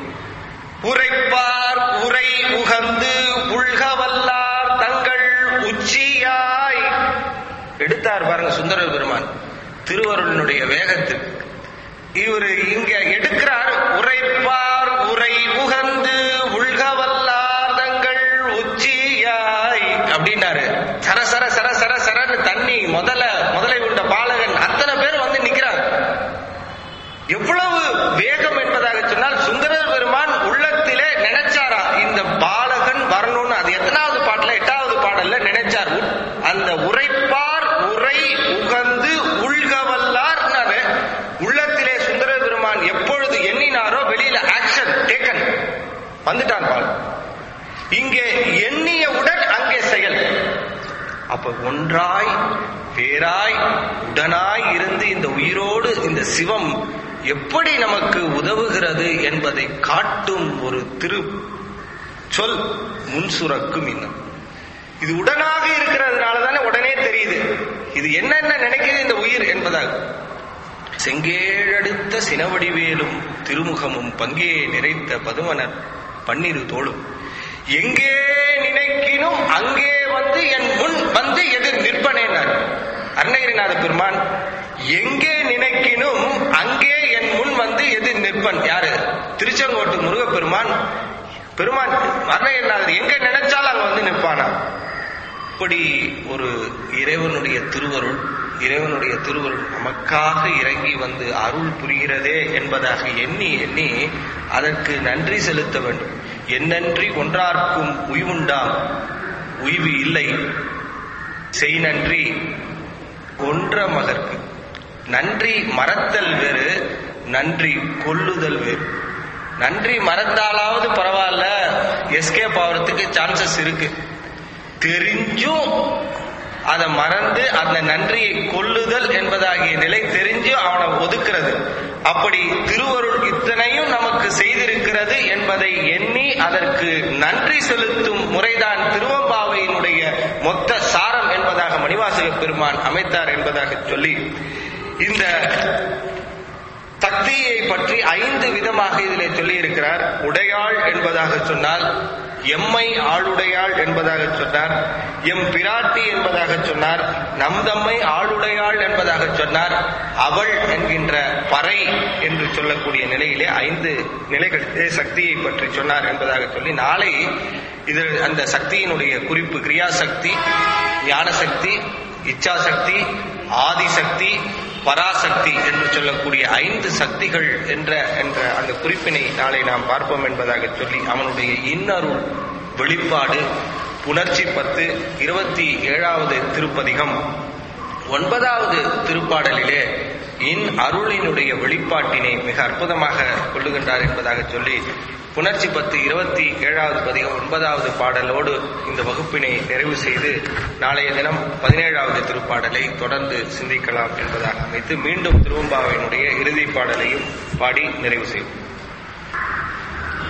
உரைப்பார் உரை உகந்து உள்கவல்லார் தங்கள் உச்சியாய் எடுத்தார் பாருங்க சுந்தர பெருமான் திருவருளினுடைய வேகத்தில் இவர் இங்க எடுக்கிறார் உரைப்பார் உரை உகந்து உள்கவல்லார் தங்கள் உச்சியாய் அப்படின்னாரு சர சர சர சர சரன்னு தண்ணி முதல்ல முதலை உண்ட பாலகன் அத்தனை பேர் வந்து நிக்கிறாங்க எவ்வளவு வேகம் என்பதாக சொன்னால் சுந்தரர் பெருமான் உள்ளத்திலே நினைச்சாரா இந்த பாலகன் வரணும்னு அது எத்தனாவது பாட்டுல எட்டாவது பாடல்ல நினைச்சார் உ- அந்த உரைப்பார் உரை உகந்து உள்கவல்லார்னாரு உள்ளத்திலே சுந்தரர் பெருமான் எப்பொழுது எண்ணினாரோ வெளியில ஆக்ஷன் டேக்கன் வந்துட்டான் பால் இங்கே எண்ணியவுடன் அங்கே செயல் அப்ப ஒன்றாய் பேராய் உடனாய் இருந்து இந்த உயிரோடு இந்த சிவம் எப்படி நமக்கு உதவுகிறது என்பதை காட்டும் ஒரு திரு சொல் முன்சுரக்கும் இன்னும் இது உடனாக இருக்கிறதுனால தானே உடனே தெரியுது இது என்னென்ன நினைக்குது இந்த உயிர் என்பதாக செங்கேழடுத்த சினவடிவேலும் திருமுகமும் பங்கே நிறைத்த பதுமனர் பன்னிரு தோளும் எங்கே நினைக்கினும் அங்கே வந்து என் முன் வந்து எதிர் நிற்பனேனார் அருணகிரிநாத பெருமான் எங்கே நினைக்கினும் அங்கே என் முன் வந்து எதிர் நிற்பன் யாரு திருச்செங்கோட்டு முருகப்பெருமான் பெருமான் அருணகிரிநாதர் எங்க நினைச்சாலும் அங்க வந்து நிற்பானா இப்படி ஒரு இறைவனுடைய திருவருள் இறைவனுடைய திருவருள் நமக்காக இறங்கி வந்து அருள் புரிகிறதே என்பதாக எண்ணி எண்ணி அதற்கு நன்றி செலுத்த வேண்டும் என்னன்றி ஒன்றார்க்கும் உய்வுண்டாம் உய்வு இல்லை செய் நன்றி ஒன்ற மகற்கு நன்றி மறத்தல் வேறு நன்றி கொல்லுதல் வேறு நன்றி மறந்தாலாவது பரவாயில்ல எஸ்கேப் ஆகிறதுக்கு சான்சஸ் இருக்கு தெரிஞ்சும் அதை மறந்து அந்த நன்றியை கொல்லுதல் என்பதாகிய நிலை தெரிஞ்சும் அவனை ஒதுக்குறது அப்படி திருவருள் இத்தனையும் நமக்கு செய்திருக்கிறது என்பதை எண்ணி அதற்கு நன்றி செலுத்தும் முறைதான் திருவம்பாவையினுடைய மொத்த சாரம் என்பதாக மணிவாசக பெருமான் அமைத்தார் என்பதாக சொல்லி இந்த சக்தியை பற்றி ஐந்து விதமாக இதிலே சொல்லி இருக்கிறார் உடையாள் என்பதாக சொன்னால் எம்மை ஆளுடையாள் என்பதாக சொன்னார் எம் பிராட்டி என்பதாக சொன்னார் நம் தம்மை ஆளுடையாள் என்பதாக சொன்னார் அவள் என்கின்ற பறை என்று சொல்லக்கூடிய நிலையிலே ஐந்து நிலைகளிலே சக்தியை பற்றி சொன்னார் என்பதாக சொல்லி நாளை இதில் அந்த சக்தியினுடைய குறிப்பு கிரியாசக்தி ஞானசக்தி இச்சாசக்தி ஆதிசக்தி பராசக்தி என்று சொல்லக்கூடிய ஐந்து சக்திகள் என்ற என்ற அந்த குறிப்பினை நாளை நாம் பார்ப்போம் என்பதாக சொல்லி அவனுடைய இன்னருள் வெளிப்பாடு புணர்ச்சி பத்து இருபத்தி ஏழாவது திருப்பதிகம் ஒன்பதாவது திருப்பாடலிலே இன் அருளினுடைய வெளிப்பாட்டினை மிக அற்புதமாக கொள்ளுகின்றார் என்பதாக சொல்லி புணர்ச்சி பத்து இருபத்தி ஏழாவது பதிகம் ஒன்பதாவது பாடலோடு இந்த வகுப்பினை நிறைவு செய்து நாளைய தினம் பதினேழாவது திருப்பாடலை தொடர்ந்து சிந்திக்கலாம் என்பதாக அமைத்து மீண்டும் திருவம்பாவையினுடைய இறுதி பாடலையும் பாடி நிறைவு செய்வோம்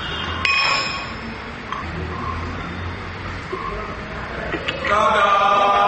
சதா